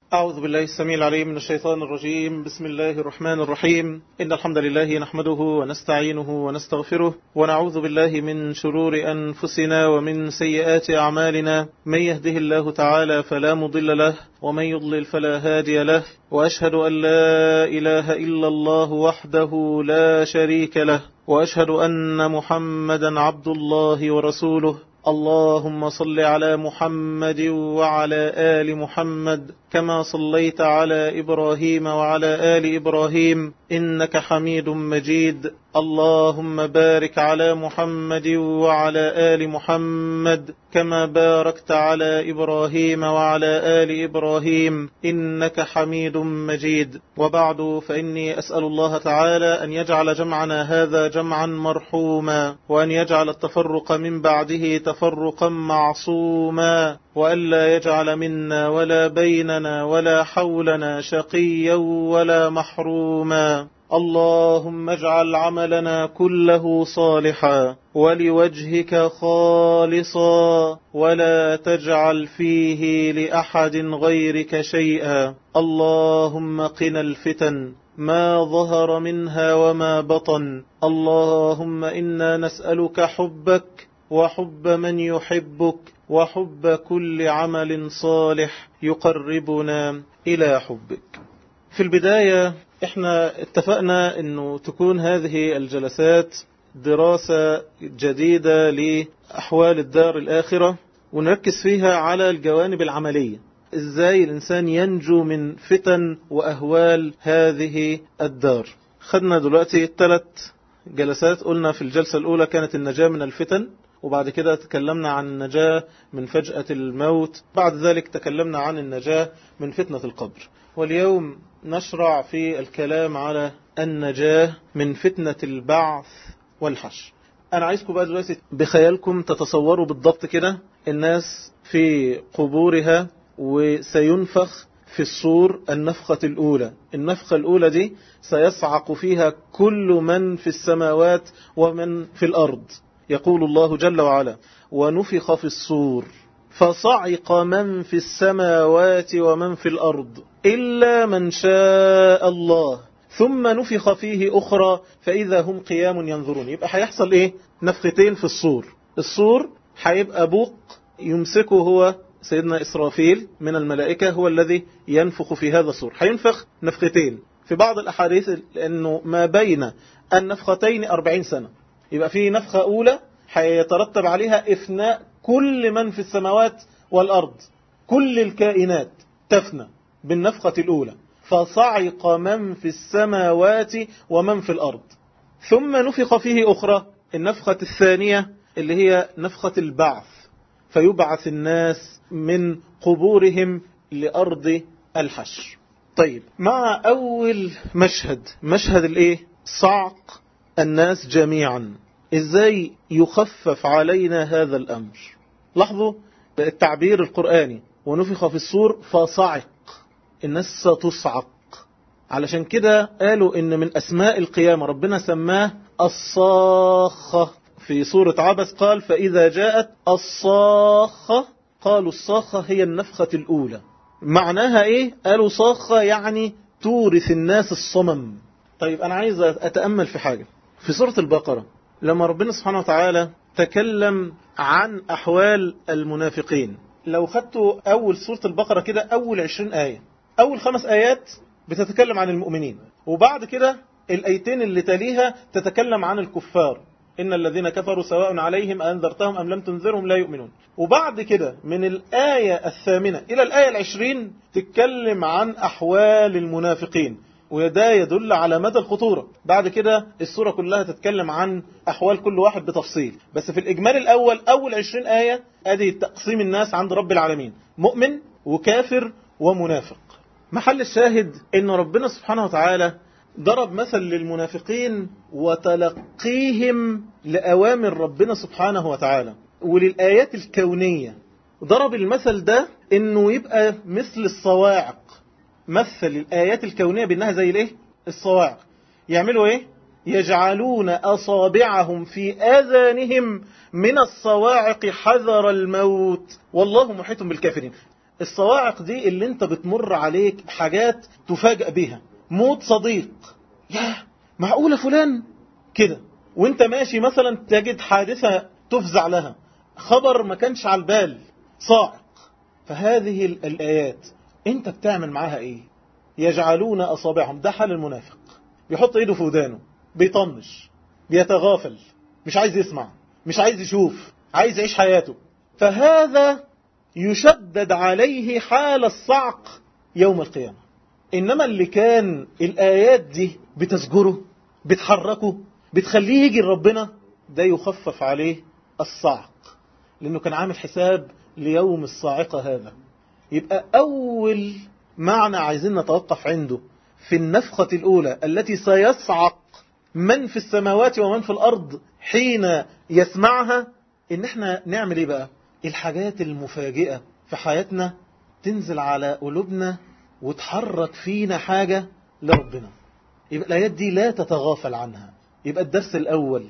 أعوذ بالله السميع العليم من الشيطان الرجيم بسم الله الرحمن الرحيم إن الحمد لله نحمده ونستعينه ونستغفره ونعوذ بالله من شرور أنفسنا ومن سيئات أعمالنا من يهده الله تعالى فلا مضل له ومن يضلل فلا هادي له وأشهد أن لا إله إلا الله وحده لا شريك له وأشهد أن محمدا عبد الله ورسوله اللهم صل على محمد وعلى آل محمد كما صليت على إبراهيم وعلى آل إبراهيم إنك حميد مجيد اللهم بارك على محمد وعلى آل محمد كما باركت على إبراهيم وعلى آل إبراهيم إنك حميد مجيد وبعد فإني أسأل الله تعالى أن يجعل جمعنا هذا جمعا مرحوما وأن يجعل التفرق من بعده تفرقا معصوما وألا يجعل منا ولا بيننا ولا حولنا شقيا ولا محروما اللهم اجعل عملنا كله صالحا ولوجهك خالصا ولا تجعل فيه لأحد غيرك شيئا اللهم قنا الفتن ما ظهر منها وما بطن اللهم إنا نسألك حبك وحب من يحبك وحب كل عمل صالح يقربنا إلى حبك في البداية احنا اتفقنا انه تكون هذه الجلسات دراسة جديدة لأحوال الدار الآخرة ونركز فيها على الجوانب العملية ازاي الانسان ينجو من فتن واهوال هذه الدار خدنا دلوقتي ثلاث جلسات قلنا في الجلسة الاولى كانت النجاة من الفتن وبعد كده تكلمنا عن النجاة من فجأة الموت بعد ذلك تكلمنا عن النجاة من فتنة القبر واليوم نشرع في الكلام على النجاة من فتنة البعث والحشر أنا عايزكم بقى دلوقتي بخيالكم تتصوروا بالضبط كده الناس في قبورها وسينفخ في الصور النفخة الأولى النفخة الأولى دي سيصعق فيها كل من في السماوات ومن في الأرض يقول الله جل وعلا ونفخ في الصور فصعق من في السماوات ومن في الأرض إلا من شاء الله ثم نفخ فيه أخرى فإذا هم قيام ينظرون يبقى هيحصل إيه نفختين في الصور الصور هيبقى بوق يمسكه هو سيدنا إسرافيل من الملائكة هو الذي ينفخ في هذا الصور هينفخ نفختين في بعض الأحاديث لأنه ما بين النفختين أربعين سنة يبقى في نفخة أولى هيترتب عليها إفناء كل من في السماوات والأرض كل الكائنات تفنى بالنفخة الأولى فصعق من في السماوات ومن في الأرض ثم نفخ فيه أخرى النفخة الثانية اللي هي نفخة البعث فيبعث الناس من قبورهم لأرض الحشر طيب مع أول مشهد مشهد الإيه صعق الناس جميعا إزاي يخفف علينا هذا الأمر لاحظوا التعبير القرآني ونفخ في الصور فصعق الناس ستصعق علشان كده قالوا إن من أسماء القيامة ربنا سماه الصاخة في سورة عبس قال فإذا جاءت الصاخة قالوا الصاخة هي النفخة الأولى معناها إيه؟ قالوا صاخة يعني تورث الناس الصمم طيب أنا عايز أتأمل في حاجة في سورة البقرة لما ربنا سبحانه وتعالى تكلم عن أحوال المنافقين لو خدتوا أول سورة البقرة كده أول عشرين آية أول خمس آيات بتتكلم عن المؤمنين وبعد كده الأيتين اللي تليها تتكلم عن الكفار إن الذين كفروا سواء عليهم أنذرتهم أم لم تنذرهم لا يؤمنون وبعد كده من الآية الثامنة إلى الآية العشرين تتكلم عن أحوال المنافقين وده يدل على مدى الخطورة بعد كده السورة كلها تتكلم عن أحوال كل واحد بتفصيل بس في الإجمال الأول أول عشرين آية أدي تقسيم الناس عند رب العالمين مؤمن وكافر ومنافق محل الشاهد إن ربنا سبحانه وتعالى ضرب مثل للمنافقين وتلقيهم لأوامر ربنا سبحانه وتعالى وللآيات الكونية ضرب المثل ده إنه يبقى مثل الصواعق مثل الآيات الكونية بأنها زي الايه الصواعق يعملوا ايه يجعلون أصابعهم في آذانهم من الصواعق حذر الموت والله محيط بالكافرين الصواعق دي اللي انت بتمر عليك حاجات تفاجأ بيها موت صديق يا معقولة فلان كده وانت ماشي مثلا تجد حادثة تفزع لها خبر ما كانش على البال صاعق فهذه الآيات انت بتعمل معاها ايه يجعلون أصابعهم ده حال المنافق بيحط ايده في ودانه بيطنش بيتغافل مش عايز يسمع مش عايز يشوف عايز يعيش حياته فهذا يشدد عليه حال الصعق يوم القيامة إنما اللي كان الآيات دي بتسجره بتحركه بتخليه يجي لربنا ده يخفف عليه الصعق لأنه كان عامل حساب ليوم الصاعقة هذا يبقى أول معنى عايزين نتوقف عنده في النفخة الأولى التي سيصعق من في السماوات ومن في الأرض حين يسمعها إن احنا نعمل إيه بقى الحاجات المفاجئة في حياتنا تنزل على قلوبنا وتحرك فينا حاجة لربنا يبقى الآيات دي لا تتغافل عنها يبقى الدرس الأول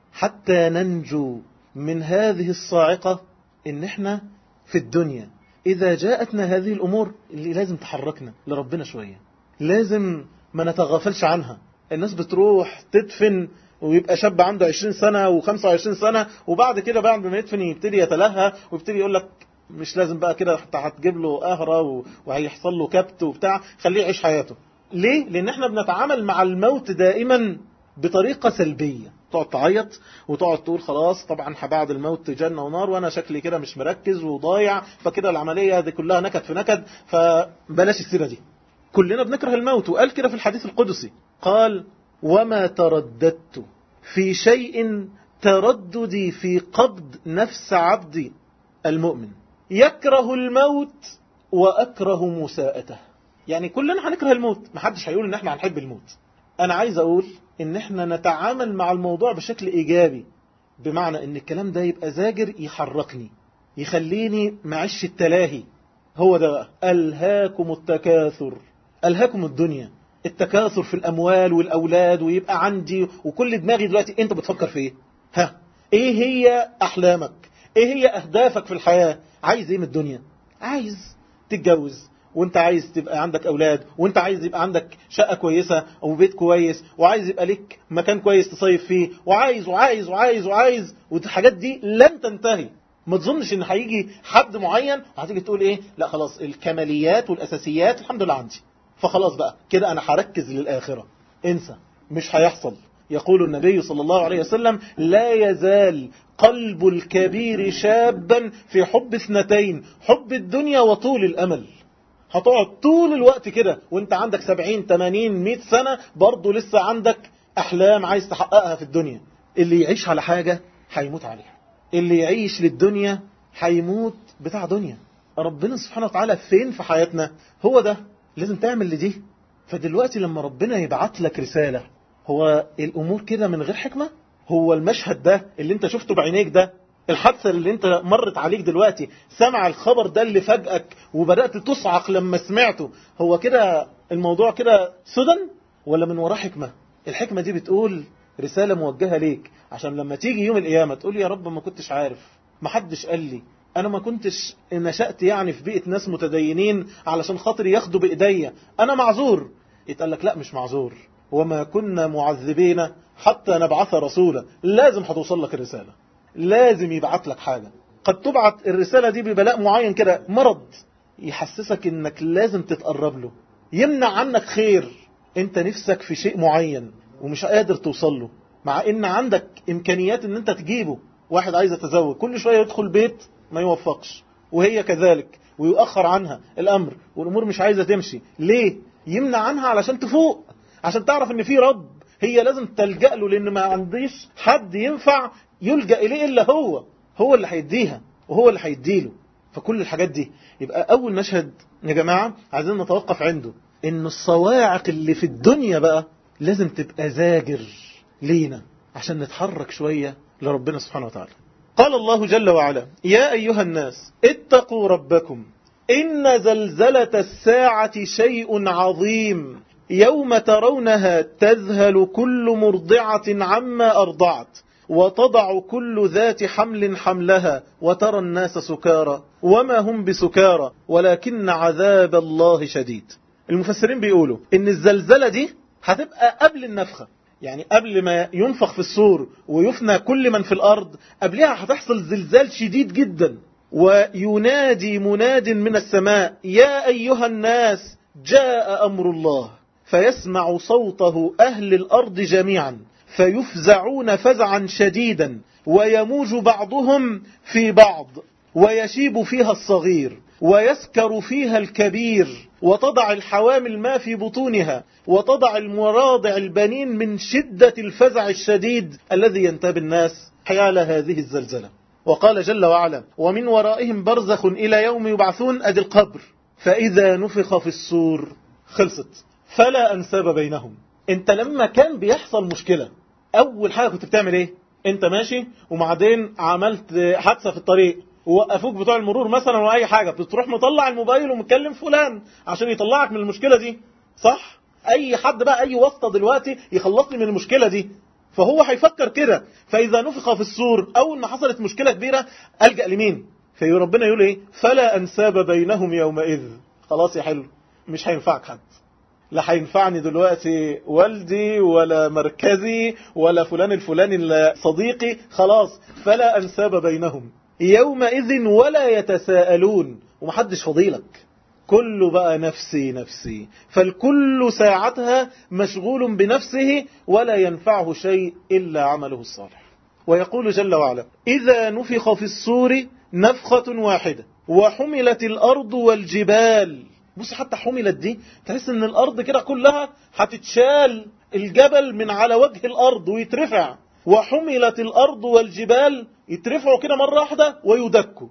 حتى ننجو من هذه الصاعقة إن احنا في الدنيا إذا جاءتنا هذه الأمور اللي لازم تحركنا لربنا شوية لازم ما نتغافلش عنها الناس بتروح تدفن ويبقى شاب عنده 20 سنة و25 سنة وبعد كده بعد ما يدفن يبتدي يتلهى ويبتدي يقول لك مش لازم بقى كده حتى هتجيب له قهرة وهيحصل له كبت وبتاع خليه يعيش حياته ليه؟ لأن احنا بنتعامل مع الموت دائما بطريقة سلبية تقعد تعيط وتقعد تقول خلاص طبعا بعد الموت جنة ونار وانا شكلي كده مش مركز وضايع فكده العملية دي كلها نكد في نكد فبلاش السيرة دي كلنا بنكره الموت وقال كده في الحديث القدسي قال وما ترددت في شيء ترددي في قبض نفس عبدي المؤمن يكره الموت وأكره مساءته يعني كلنا هنكره الموت محدش هيقول ان احنا هنحب الموت انا عايز اقول ان احنا نتعامل مع الموضوع بشكل ايجابي بمعنى ان الكلام ده يبقى زاجر يحركني يخليني معش التلاهي هو ده بقى ألهاكم التكاثر ألهاكم الدنيا التكاثر في الأموال والأولاد ويبقى عندي وكل دماغي دلوقتي أنت بتفكر في إيه ها إيه هي أحلامك إيه هي أهدافك في الحياة عايز إيه من الدنيا عايز تتجوز وانت عايز تبقى عندك اولاد وانت عايز يبقى عندك شقة كويسة او بيت كويس وعايز يبقى لك مكان كويس تصيف فيه وعايز وعايز وعايز وعايز والحاجات دي لن تنتهي ما تظنش ان هيجي حد معين وهتيجي تقول ايه لا خلاص الكماليات والاساسيات الحمد لله عندي فخلاص بقى كده انا هركز للاخرة انسى مش هيحصل يقول النبي صلى الله عليه وسلم لا يزال قلب الكبير شابا في حب اثنتين حب الدنيا وطول الامل هتقعد طول الوقت كده وانت عندك 70 80 100 سنة برضه لسه عندك احلام عايز تحققها في الدنيا اللي يعيش على حاجة هيموت عليها اللي يعيش للدنيا هيموت بتاع دنيا ربنا سبحانه وتعالى فين في حياتنا هو ده لازم تعمل لدي فدلوقتي لما ربنا يبعت لك رسالة هو الامور كده من غير حكمة هو المشهد ده اللي انت شفته بعينيك ده الحادثة اللي انت مرت عليك دلوقتي سمع الخبر ده اللي فاجئك وبدأت تصعق لما سمعته هو كده الموضوع كده سدى ولا من وراه حكمة الحكمة دي بتقول رسالة موجهة ليك عشان لما تيجي يوم القيامة تقول يا رب ما كنتش عارف ما حدش قال لي انا ما كنتش نشأت يعني في بيئة ناس متدينين علشان خاطر ياخدوا بايديا انا معذور يتقال لك لا مش معذور وما كنا معذبين حتى نبعث رسولا لازم هتوصل لك الرسالة لازم يبعت لك حاجة قد تبعت الرسالة دي ببلاء معين كده مرض يحسسك انك لازم تتقرب له يمنع عنك خير انت نفسك في شيء معين ومش قادر توصل له مع ان عندك امكانيات ان انت تجيبه واحد عايز يتزوج كل شوية يدخل بيت ما يوفقش وهي كذلك ويؤخر عنها الامر والامور مش عايزة تمشي ليه يمنع عنها علشان تفوق عشان تعرف ان في رب هي لازم تلجأ له لان ما عنديش حد ينفع يلجأ إليه إلا هو هو اللي هيديها وهو اللي هيديله فكل الحاجات دي يبقى أول مشهد يا جماعة عايزين نتوقف عنده إن الصواعق اللي في الدنيا بقى لازم تبقى زاجر لينا عشان نتحرك شوية لربنا سبحانه وتعالى قال الله جل وعلا يا أيها الناس اتقوا ربكم إن زلزلة الساعة شيء عظيم يوم ترونها تذهل كل مرضعة عما أرضعت وتضع كل ذات حمل حملها وترى الناس سكارى وما هم بسكارى ولكن عذاب الله شديد المفسرين بيقولوا ان الزلزلة دي هتبقى قبل النفخة يعني قبل ما ينفخ في السور ويفنى كل من في الأرض قبلها هتحصل زلزال شديد جدا وينادي مناد من السماء يا أيها الناس جاء أمر الله فيسمع صوته أهل الأرض جميعا فيفزعون فزعا شديدا ويموج بعضهم في بعض ويشيب فيها الصغير ويسكر فيها الكبير وتضع الحوامل ما في بطونها وتضع المراضع البنين من شدة الفزع الشديد الذي ينتاب الناس حيال هذه الزلزلة وقال جل وعلا ومن ورائهم برزخ إلى يوم يبعثون أدي القبر فإذا نفخ في السور خلصت فلا أنساب بينهم انت لما كان بيحصل مشكلة أول حاجة كنت بتعمل ايه انت ماشي وبعدين عملت حادثة في الطريق ووقفوك بتوع المرور مثلا ولا اي حاجة بتروح مطلع الموبايل ومكلم فلان عشان يطلعك من المشكلة دي صح اي حد بقى اي واسطة دلوقتي يخلصني من المشكلة دي فهو هيفكر كده فاذا نفخ في السور اول ما حصلت مشكلة كبيرة الجأ لمين في ربنا يقول ايه فلا انساب بينهم يومئذ خلاص يا حلو مش هينفعك حد لا هينفعني دلوقتي والدي ولا مركزي ولا فلان الفلاني صديقي خلاص فلا أنساب بينهم يومئذ ولا يتساءلون ومحدش فضيلك كل بقى نفسي نفسي فالكل ساعتها مشغول بنفسه ولا ينفعه شيء إلا عمله الصالح ويقول جل وعلا إذا نفخ في الصور نفخة واحدة وحملت الأرض والجبال بص حتى حملت دي تحس ان الارض كده كلها هتتشال الجبل من على وجه الارض ويترفع وحملت الارض والجبال يترفعوا كده مرة واحدة ويدكوا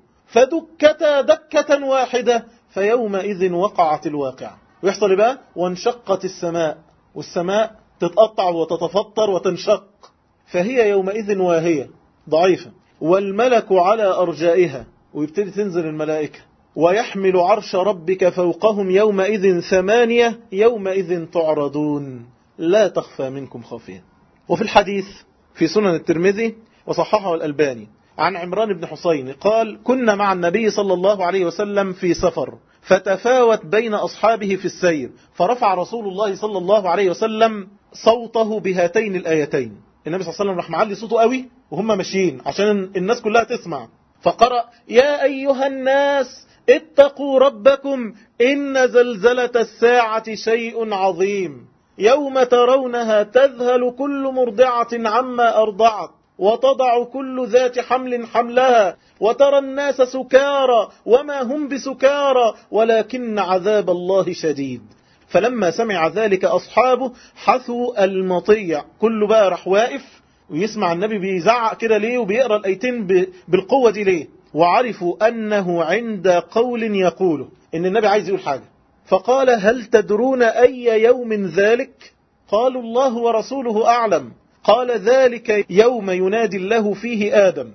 فدكتا دكة واحدة فيومئذ وقعت الواقعة ويحصل بقى وانشقت السماء والسماء تتقطع وتتفطر وتنشق فهي يومئذ واهية ضعيفة والملك على أرجائها ويبتدي تنزل الملائكة ويحمل عرش ربك فوقهم يومئذ ثمانية يومئذ تعرضون لا تخفى منكم خافية وفي الحديث في سنن الترمذي وصححه الألباني عن عمران بن حسين قال كنا مع النبي صلى الله عليه وسلم في سفر فتفاوت بين أصحابه في السير فرفع رسول الله صلى الله عليه وسلم صوته بهاتين الآيتين النبي صلى الله عليه وسلم راح معلي صوته قوي وهم ماشيين عشان الناس كلها تسمع فقرأ يا أيها الناس اتقوا ربكم إن زلزلة الساعة شيء عظيم يوم ترونها تذهل كل مرضعة عما أرضعت وتضع كل ذات حمل حملها وترى الناس سكارى وما هم بسكارى ولكن عذاب الله شديد فلما سمع ذلك أصحابه حثوا المطيع كل بقى راح واقف ويسمع النبي بيزعق كده ليه وبيقرأ الأيتين بالقوة دي ليه وعرفوا أنه عند قول يقوله إن النبي عايز يقول حاجة فقال هل تدرون أي يوم ذلك قالوا الله ورسوله أعلم قال ذلك يوم ينادي الله فيه آدم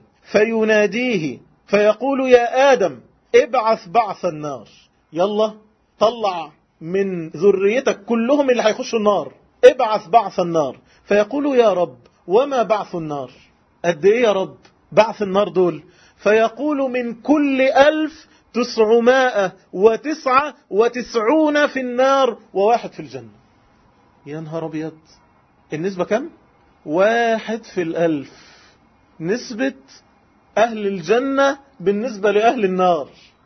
فيناديه فيقول يا آدم ابعث بعث النار يلا طلع من ذريتك كلهم اللي هيخشوا النار ابعث بعث النار فيقول يا رب وما بعث النار قد ايه يا رب بعث النار دول فيقول من كل ألف تسعمائة وتسعة وتسعون في النار وواحد في الجنة يا نهار أبيض النسبة كم؟ واحد في الألف نسبة أهل الجنة بالنسبة لأهل النار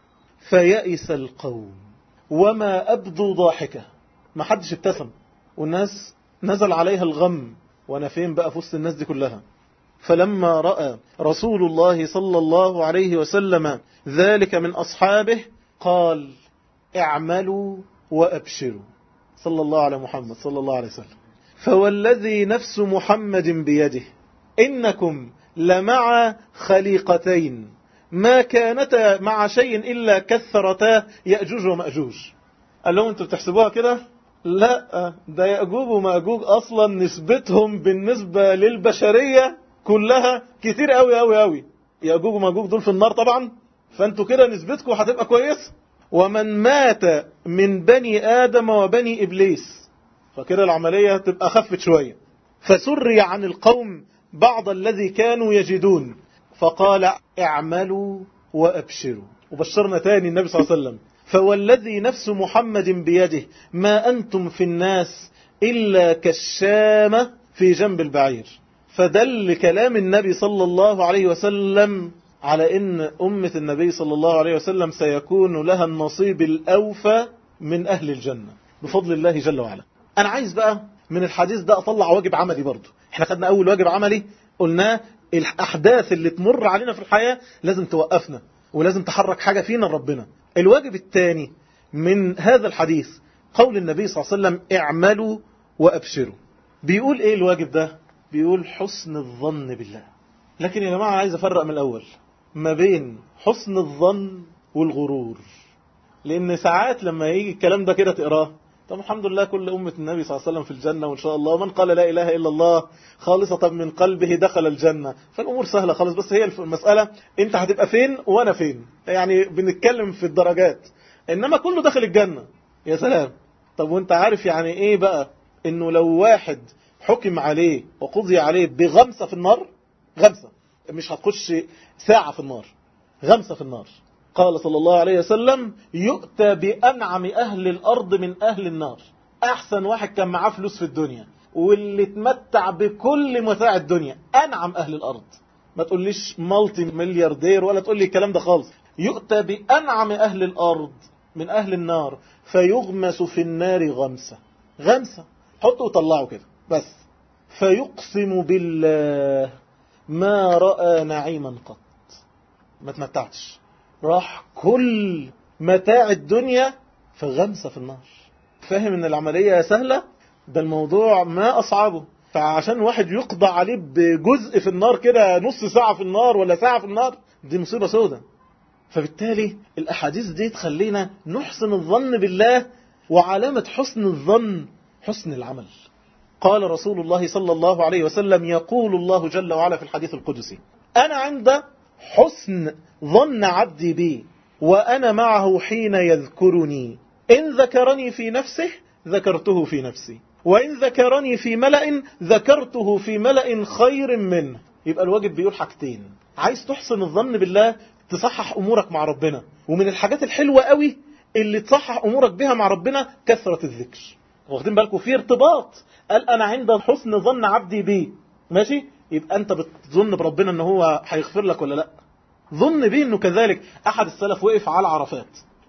فيأس القوم وما أبدوا ضاحكة ما حدش ابتسم والناس نزل عليها الغم وانا فين بقى في وسط الناس دي كلها فلما رأى رسول الله صلى الله عليه وسلم ذلك من أصحابه قال اعملوا وأبشروا صلى الله على محمد صلى الله عليه وسلم فوالذي نفس محمد بيده إنكم لمع خليقتين ما كانتا مع شيء إلا كثرتا يأجوج ومأجوج قال لهم انتوا بتحسبوها كده لا ده يأجوج ومأجوج أصلا نسبتهم بالنسبة للبشرية كلها كتير قوي قوي قوي يأجوج ومأجوج دول في النار طبعا فانتوا كده نسبتكم هتبقى كويس ومن مات من بني آدم وبني إبليس فكده العملية تبقى خفت شوية فسري عن القوم بعض الذي كانوا يجدون فقال اعملوا وأبشروا وبشرنا تاني النبي صلى الله عليه وسلم فوالذي نفس محمد بيده ما أنتم في الناس إلا كالشامة في جنب البعير فدل كلام النبي صلى الله عليه وسلم على ان أمة النبي صلى الله عليه وسلم سيكون لها النصيب الأوفى من أهل الجنة بفضل الله جل وعلا أنا عايز بقى من الحديث ده أطلع واجب عملي برضو احنا خدنا أول واجب عملي قلناه الأحداث اللي تمر علينا في الحياة لازم توقفنا ولازم تحرك حاجة فينا لربنا الواجب الثاني من هذا الحديث قول النبي صلى الله عليه وسلم اعملوا وأبشروا بيقول ايه الواجب ده بيقول حسن الظن بالله لكن يا جماعة عايز أفرق من الأول ما بين حسن الظن والغرور لأن ساعات لما يجي الكلام ده كده تقراه طب الحمد لله كل أمة النبي صلى الله عليه وسلم في الجنة وإن شاء الله من قال لا إله إلا الله خالصة من قلبه دخل الجنة فالأمور سهلة خالص بس هي المسألة أنت هتبقى فين وأنا فين يعني بنتكلم في الدرجات إنما كله دخل الجنة يا سلام طب وانت عارف يعني ايه بقى انه لو واحد حكم عليه وقضي عليه بغمسة في النار غمسة مش هتخش ساعة في النار غمسة في النار قال صلى الله عليه وسلم يؤتى بأنعم أهل الأرض من أهل النار أحسن واحد كان معاه فلوس في الدنيا واللي تمتع بكل متاع الدنيا أنعم أهل الأرض ما تقوليش مالتي ملياردير ولا تقول لي الكلام ده خالص يؤتى بأنعم أهل الأرض من أهل النار فيغمس في النار غمسة غمسة حطه وطلعه كده بس فيقسم بالله ما رأى نعيما قط ما تمتعتش راح كل متاع الدنيا في غمسة في النار فاهم ان العملية سهلة ده الموضوع ما أصعبه فعشان واحد يقضى عليه بجزء في النار كده نص ساعة في النار ولا ساعة في النار دي مصيبة سودة فبالتالي الأحاديث دي تخلينا نحسن الظن بالله وعلامة حسن الظن حسن العمل قال رسول الله صلى الله عليه وسلم يقول الله جل وعلا في الحديث القدسي أنا عند حسن ظن عبدي بي وأنا معه حين يذكرني إن ذكرني في نفسه ذكرته في نفسي وإن ذكرني في ملأ ذكرته في ملأ خير منه يبقى الواجب بيقول حاجتين عايز تحسن الظن بالله تصحح أمورك مع ربنا ومن الحاجات الحلوة قوي اللي تصحح أمورك بها مع ربنا كثرة الذكر واخدين بالكم في ارتباط قال أنا عند حسن ظن عبدي بي ماشي يبقى أنت بتظن بربنا أنه هو هيغفر لك ولا لا ظن بيه أنه كذلك أحد السلف وقف على عرفات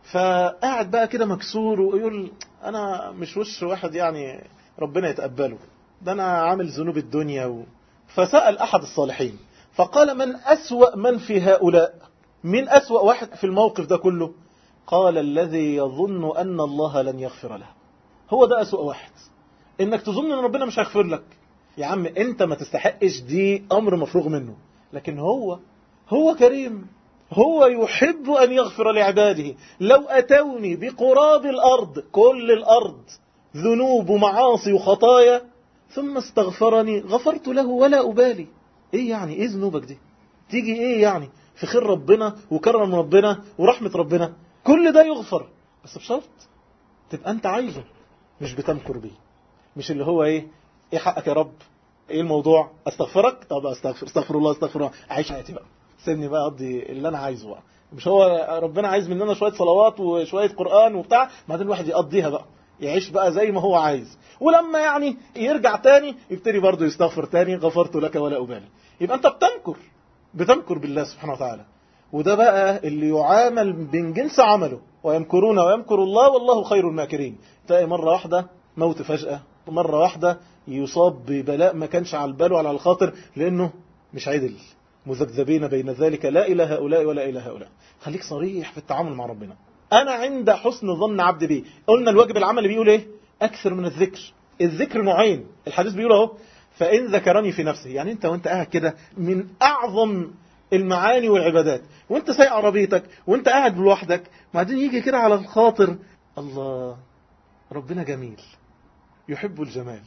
فقاعد بقى كده مكسور ويقول أنا مش وش واحد يعني ربنا يتقبله ده أنا عامل ذنوب الدنيا و... فسأل أحد الصالحين فقال من أسوأ من في هؤلاء من أسوأ واحد في الموقف ده كله قال الذي يظن أن الله لن يغفر له هو ده أسوأ واحد إنك تظن أن ربنا مش هيغفر لك يا عم أنت ما تستحقش دي أمر مفروغ منه لكن هو هو كريم هو يحب أن يغفر لعباده لو أتوني بقراب الأرض كل الأرض ذنوب ومعاصي وخطايا ثم استغفرني غفرت له ولا أبالي إيه يعني إيه ذنوبك دي تيجي إيه يعني في خير ربنا وكرم ربنا ورحمة ربنا كل ده يغفر بس بشرط تبقى أنت عايزه مش بتمكر بيه مش اللي هو إيه إيه حقك يا رب إيه الموضوع أستغفرك طب أستغفر استغفر الله استغفر الله أعيش حياتي بقى سيبني بقى أقضي اللي أنا عايزه بقى مش هو ربنا عايز مننا شوية صلوات وشوية قرآن وبتاع بعدين الواحد يقضيها بقى يعيش بقى زي ما هو عايز ولما يعني يرجع تاني يبتدي برضه يستغفر تاني غفرت لك ولا أبالي يبقى أنت بتنكر بتنكر بالله سبحانه وتعالى وده بقى اللي يعامل من جنس عمله ويمكرون ويمكر الله والله خير الماكرين تلاقي مرة واحدة موت فجأة مرة واحدة يصاب ببلاء ما كانش على البال ولا على الخاطر لأنه مش عدل مذبذبين بين ذلك لا إلى هؤلاء ولا إلى هؤلاء خليك صريح في التعامل مع ربنا أنا عند حسن ظن عبد بي قلنا الواجب العملي بيقول إيه أكثر من الذكر الذكر نوعين الحديث بيقول اهو فإن ذكرني في نفسه يعني أنت وأنت قاعد كده من أعظم المعاني والعبادات وانت سايق عربيتك وانت قاعد لوحدك بعدين يجي كده على الخاطر الله ربنا جميل يحب الجمال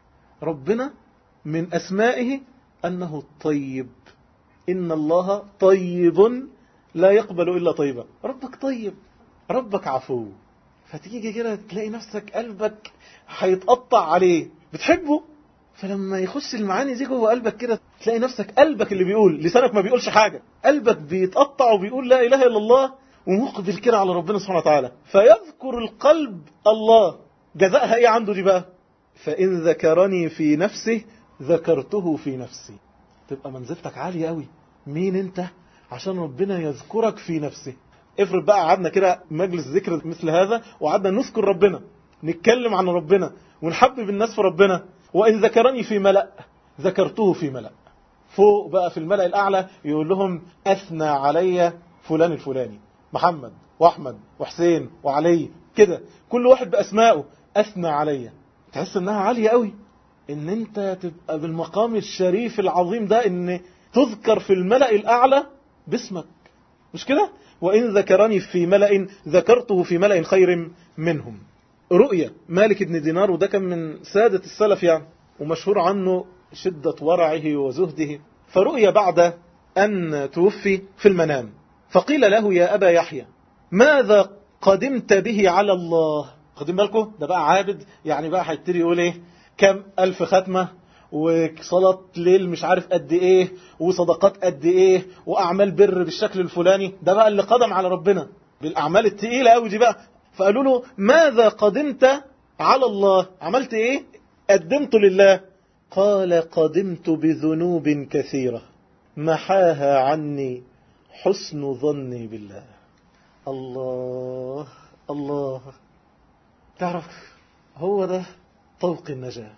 ربنا من أسمائه أنه الطيب إن الله طيب لا يقبل إلا طيبا ربك طيب ربك عفو فتيجي كده تلاقي نفسك قلبك هيتقطع عليه بتحبه فلما يخش المعاني دي جوه قلبك كده تلاقي نفسك قلبك اللي بيقول لسانك ما بيقولش حاجة قلبك بيتقطع وبيقول لا إله إلا الله ومقبل كده على ربنا سبحانه وتعالى فيذكر القلب الله جزاءها ايه عنده دي بقى فإن ذكرني في نفسه ذكرته في نفسي تبقى منزلتك عالية قوي مين انت عشان ربنا يذكرك في نفسه افرض بقى قعدنا كده مجلس ذكر مثل هذا وقعدنا نذكر ربنا نتكلم عن ربنا ونحبب الناس في ربنا وإن ذكرني في ملأ ذكرته في ملأ فوق بقى في الملأ الأعلى يقول لهم أثنى علي فلان الفلاني محمد وأحمد وحسين وعلي كده كل واحد بأسمائه أثنى علي تحس انها عالية قوي ان انت تبقى بالمقام الشريف العظيم ده ان تذكر في الملأ الأعلى باسمك مش كده وإن ذكرني في ملأ ذكرته في ملأ خير منهم رؤية مالك بن دينار وده كان من سادة السلف يعني ومشهور عنه شدة ورعه وزهده فرؤية بعد أن توفي في المنام فقيل له يا أبا يحيى ماذا قدمت به على الله خدين بالكم ده بقى عابد يعني بقى هيبتدي يقول ايه كم ألف ختمة وصلاة ليل مش عارف قد ايه وصدقات قد ايه واعمال بر بالشكل الفلاني ده بقى اللي قدم على ربنا بالاعمال التقيلة قوي دي بقى فقالوا له ماذا قدمت على الله عملت ايه قدمت لله قال قدمت بذنوب كثيرة محاها عني حسن ظني بالله الله الله تعرف هو ده طوق النجاة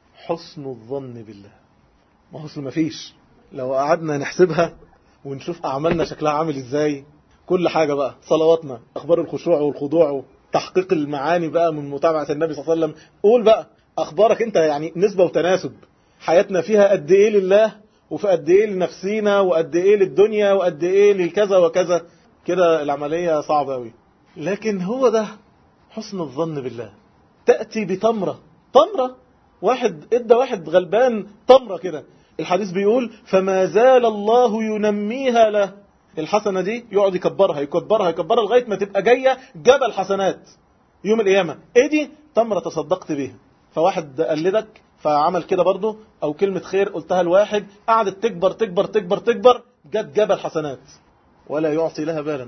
حسن الظن بالله ما حسن ما فيش لو قعدنا نحسبها ونشوف أعمالنا شكلها عامل إزاي كل حاجة بقى صلواتنا أخبار الخشوع والخضوع تحقيق المعاني بقى من متابعة النبي صلى الله عليه وسلم قول بقى أخبارك أنت يعني نسبة وتناسب حياتنا فيها قد إيه لله وفي قد إيه لنفسينا وقد إيه للدنيا وقد إيه للكذا وكذا كده العملية صعبة أوي لكن هو ده حسن الظن بالله تأتي بتمرة تمرة واحد ادى واحد غلبان تمرة كده الحديث بيقول فما زال الله ينميها له الحسنة دي يقعد يكبرها يكبرها يكبرها لغاية ما تبقى جاية جبل حسنات يوم القيامة ايه دي تمرة تصدقت بيها فواحد قلدك فعمل كده برضه او كلمة خير قلتها لواحد قعدت تكبر تكبر تكبر تكبر جت جبل حسنات ولا يعطي لها بالا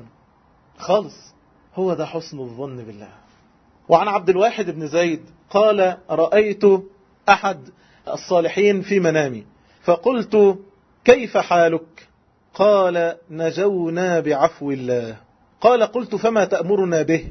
خالص هو ده حسن الظن بالله وعن عبد الواحد بن زيد قال رأيت أحد الصالحين في منامي فقلت كيف حالك قال نجونا بعفو الله قال قلت فما تأمرنا به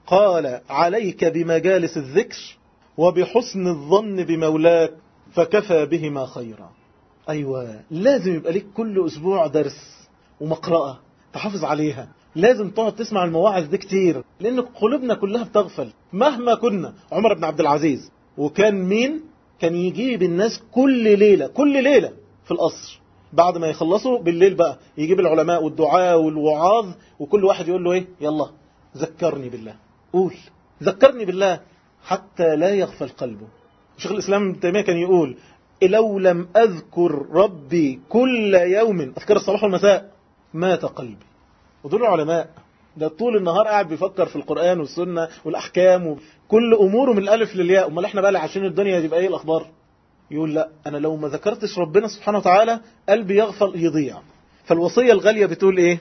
قال عليك بمجالس الذكر وبحسن الظن بمولاك فكفى بهما خيرا أيوة لازم يبقى لك كل أسبوع درس ومقرأة تحافظ عليها لازم تقعد تسمع المواعظ دي كتير لأن قلوبنا كلها بتغفل مهما كنا عمر بن عبد العزيز وكان مين كان يجيب الناس كل ليلة كل ليلة في القصر بعد ما يخلصوا بالليل بقى يجيب العلماء والدعاء والوعاظ وكل واحد يقول له ايه يلا ذكرني بالله قول ذكرني بالله حتى لا يغفل قلبه شيخ الإسلام ابن تيمية كان يقول لو لم أذكر ربي كل يوم أذكر الصباح والمساء مات قلبي ودول العلماء ده طول النهار قاعد بيفكر في القرآن والسنة والأحكام وكل أموره من الألف للياء أمال احنا بقى اللي عايشين الدنيا يبقى ايه الأخبار يقول لا أنا لو ما ذكرتش ربنا سبحانه وتعالى قلبي يغفل يضيع فالوصية الغالية بتقول ايه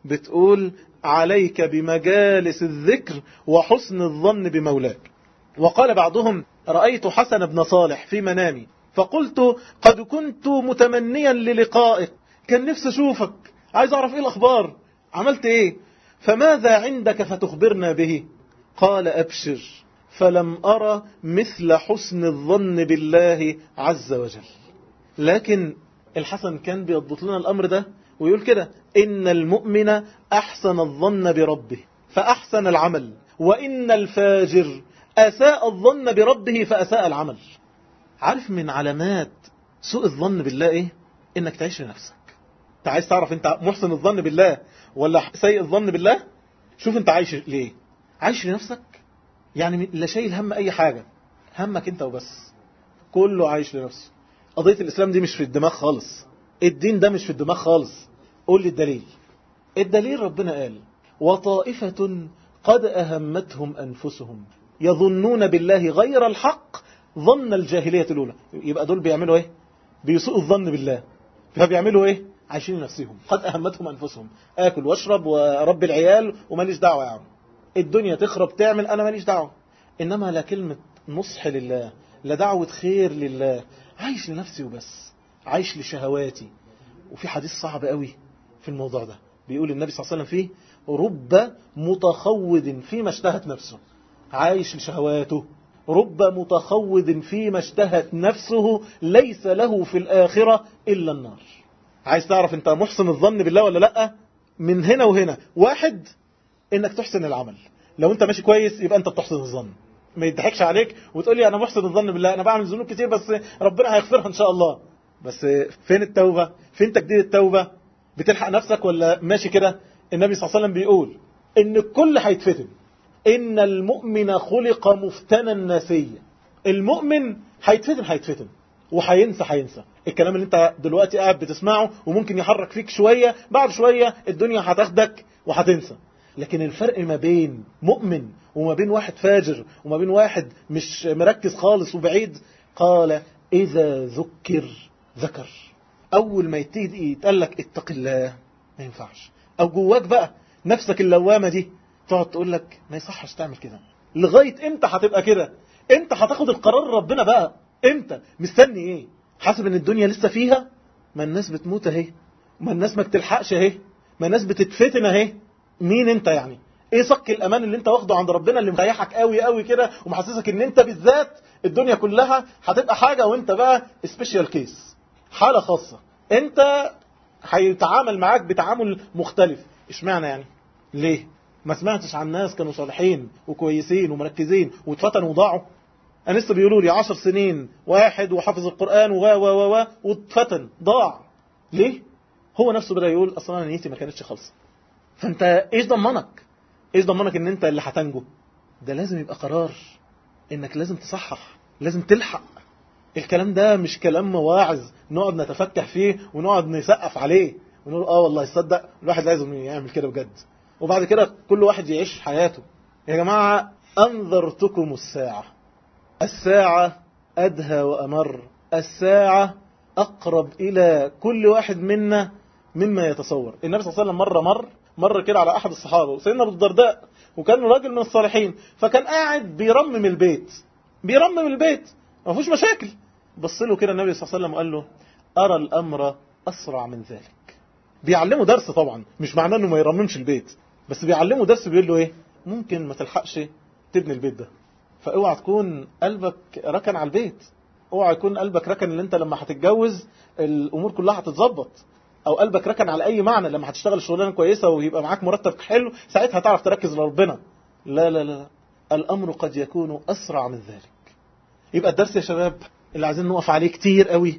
بتقول عليك بمجالس الذكر وحسن الظن بمولاك وقال بعضهم رأيت حسن بن صالح في منامي فقلت قد كنت متمنيا للقائك كان نفسي أشوفك عايز أعرف إيه الأخبار عملت إيه فماذا عندك فتخبرنا به قال أبشر فلم أرى مثل حسن الظن بالله عز وجل لكن الحسن كان بيضبط لنا الأمر ده ويقول كده إن المؤمن أحسن الظن بربه فأحسن العمل وإن الفاجر أساء الظن بربه فأساء العمل عارف من علامات سوء الظن بالله إيه إنك تعيش لنفسك انت عايز تعرف انت محسن الظن بالله ولا سيء الظن بالله شوف انت عايش ليه عايش لنفسك يعني لا شايل هم اي حاجة همك انت وبس كله عايش لنفسه قضية الاسلام دي مش في الدماغ خالص الدين ده مش في الدماغ خالص قول لي الدليل الدليل ربنا قال وطائفة قد أهمتهم أنفسهم يظنون بالله غير الحق ظن الجاهلية الأولى يبقى دول بيعملوا إيه بيسوء الظن بالله فبيعملوا إيه عايشين نفسهم قد أهمتهم أنفسهم آكل واشرب ورب العيال وماليش دعوة يا عم الدنيا تخرب تعمل أنا ماليش دعوة إنما لا كلمة نصح لله لا دعوة خير لله عايش لنفسي وبس عايش لشهواتي وفي حديث صعب قوي في الموضوع ده بيقول النبي صلى الله عليه وسلم فيه رب متخوض فيما اشتهت نفسه عايش لشهواته رب متخوض فيما اشتهت نفسه ليس له في الآخرة إلا النار عايز تعرف انت محسن الظن بالله ولا لا من هنا وهنا واحد انك تحسن العمل لو انت ماشي كويس يبقى انت بتحسن الظن ما يضحكش عليك وتقول لي انا محسن الظن بالله انا بعمل ذنوب كتير بس ربنا هيغفرها ان شاء الله بس فين التوبة فين تجديد التوبة بتلحق نفسك ولا ماشي كده النبي صلى الله عليه وسلم بيقول ان الكل هيتفتن ان المؤمن خلق مفتنا ناسيا المؤمن هيتفتن هيتفتن وهينسى هينسى الكلام اللي انت دلوقتي قاعد بتسمعه وممكن يحرك فيك شوية بعد شوية الدنيا هتاخدك وهتنسى لكن الفرق ما بين مؤمن وما بين واحد فاجر وما بين واحد مش مركز خالص وبعيد قال إذا ذكر ذكر أول ما يبتدي يتقال لك اتق الله ما ينفعش أو جواك بقى نفسك اللوامة دي تقعد تقول لك ما يصحش تعمل كده لغاية امتى هتبقى كده امتى هتاخد القرار ربنا بقى امتى مستني ايه حاسب ان الدنيا لسه فيها ما الناس بتموت اهي ما الناس ما بتلحقش اهي ما الناس بتتفتن اهي مين انت يعني ايه صك الامان اللي انت واخده عند ربنا اللي مريحك قوي قوي كده ومحسسك ان انت بالذات الدنيا كلها هتبقى حاجة وانت بقى سبيشال كيس حالة خاصة انت هيتعامل معاك بتعامل مختلف اشمعنى يعني ليه ما سمعتش عن ناس كانوا صالحين وكويسين ومركزين واتفتنوا وضاعوا انا لسه بيقولوا لي 10 سنين واحد وحافظ القرآن و و و و واتفتن ضاع ليه هو نفسه بدأ يقول اصلا انا نيتي ما كانتش خالصه فانت ايش ضمنك ايش ضمنك ان انت اللي هتنجو ده لازم يبقى قرار انك لازم تصحح لازم تلحق الكلام ده مش كلام واعظ نقعد نتفكح فيه ونقعد نسقف عليه ونقول اه والله يصدق الواحد لازم يعمل كده بجد وبعد كده كل واحد يعيش حياته يا جماعة أنذرتكم الساعة الساعة أدهى وأمر الساعة أقرب إلى كل واحد منا مما يتصور النبي صلى الله عليه وسلم مرة مر مر كده على أحد الصحابة سيدنا أبو الدرداء وكان راجل من الصالحين فكان قاعد بيرمم البيت بيرمم البيت ما فيهوش مشاكل بص له كده النبي صلى الله عليه وسلم وقال له أرى الأمر أسرع من ذلك بيعلمه درس طبعا مش معناه انه ما يرممش البيت بس بيعلمه درس بيقول له ايه ممكن ما تلحقش تبني البيت ده فاوعى تكون قلبك ركن على البيت اوعى يكون قلبك ركن ان انت لما هتتجوز الامور كلها هتتظبط او قلبك ركن على اي معنى لما هتشتغل شغلانه كويسه ويبقى معاك مرتب حلو ساعتها هتعرف تركز لربنا لا لا لا الامر قد يكون اسرع من ذلك يبقى الدرس يا شباب اللي عايزين نقف عليه كتير قوي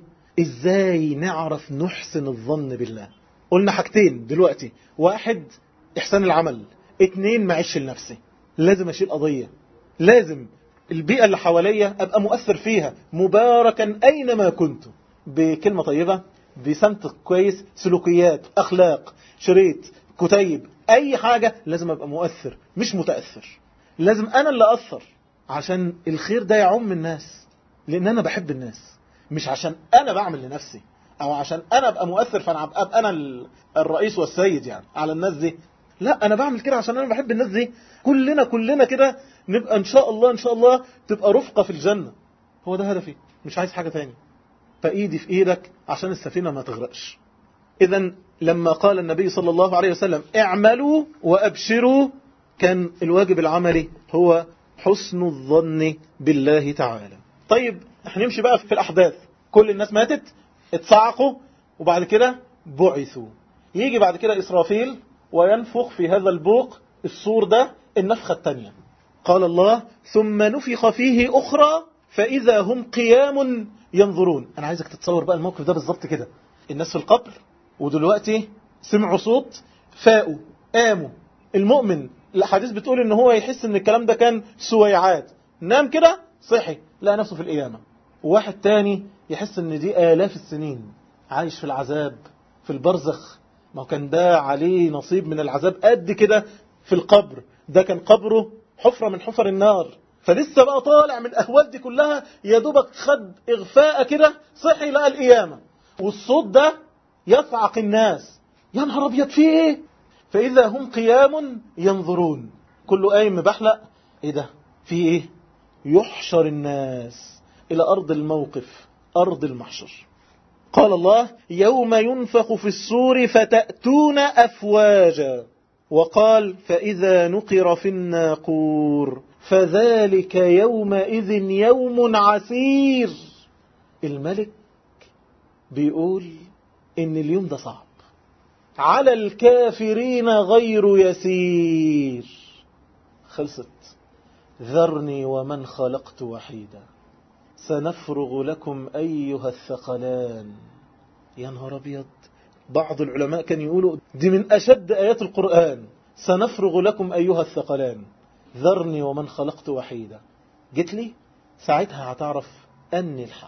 ازاي نعرف نحسن الظن بالله قلنا حاجتين دلوقتي واحد احسان العمل اتنين معيش لنفسي لازم اشيل قضية لازم البيئة اللي حواليا ابقى مؤثر فيها مباركا اينما كنت بكلمة طيبة بسمت كويس سلوكيات اخلاق شريط كتيب اي حاجة لازم ابقى مؤثر مش متأثر لازم انا اللي اثر عشان الخير ده يعم الناس لان انا بحب الناس مش عشان انا بعمل لنفسي او عشان انا ابقى مؤثر فانا ابقى انا الرئيس والسيد يعني على الناس دي لا انا بعمل كده عشان انا بحب الناس دي كلنا كلنا كده نبقى ان شاء الله ان شاء الله تبقى رفقة في الجنة هو ده هدفي مش عايز حاجة تاني فايدي في ايدك عشان السفينة ما تغرقش اذا لما قال النبي صلى الله عليه وسلم اعملوا وابشروا كان الواجب العملي هو حسن الظن بالله تعالى طيب هنمشي بقى في الاحداث كل الناس ماتت اتصعقوا وبعد كده بعثوا يجي بعد كده إسرافيل وينفخ في هذا البوق الصور ده النفخة الثانية قال الله ثم نفخ فيه أخرى فإذا هم قيام ينظرون أنا عايزك تتصور بقى الموقف ده بالظبط كده الناس في القبر ودلوقتي سمعوا صوت فاقوا قاموا المؤمن الأحاديث بتقول إن هو يحس إن الكلام ده كان سويعات نام كده صحي لقى نفسه في القيامة وواحد تاني يحس ان دي آلاف السنين عايش في العذاب في البرزخ ما كان ده عليه نصيب من العذاب قد كده في القبر ده كان قبره حفرة من حفر النار فلسه بقى طالع من الأهوال دي كلها يا دوبك خد إغفاء كده صحي لقى القيامة والصوت ده يصعق الناس يا نهار أبيض فيه إيه فإذا هم قيام ينظرون كله قايم بحلق إيه ده في إيه يحشر الناس إلى أرض الموقف أرض المحشر قال الله يوم ينفخ في السور فتأتون أفواجا وقال فإذا نقر في الناقور فذلك يومئذ يوم عسير الملك بيقول إن اليوم ده صعب على الكافرين غير يسير خلصت ذرني ومن خلقت وحيدا سنفرغ لكم أيها الثقلان يا نهار أبيض بعض العلماء كان يقولوا دي من أشد آيات القرآن سنفرغ لكم أيها الثقلان ذرني ومن خلقت وحيدا جيت لي ساعتها هتعرف أني الحق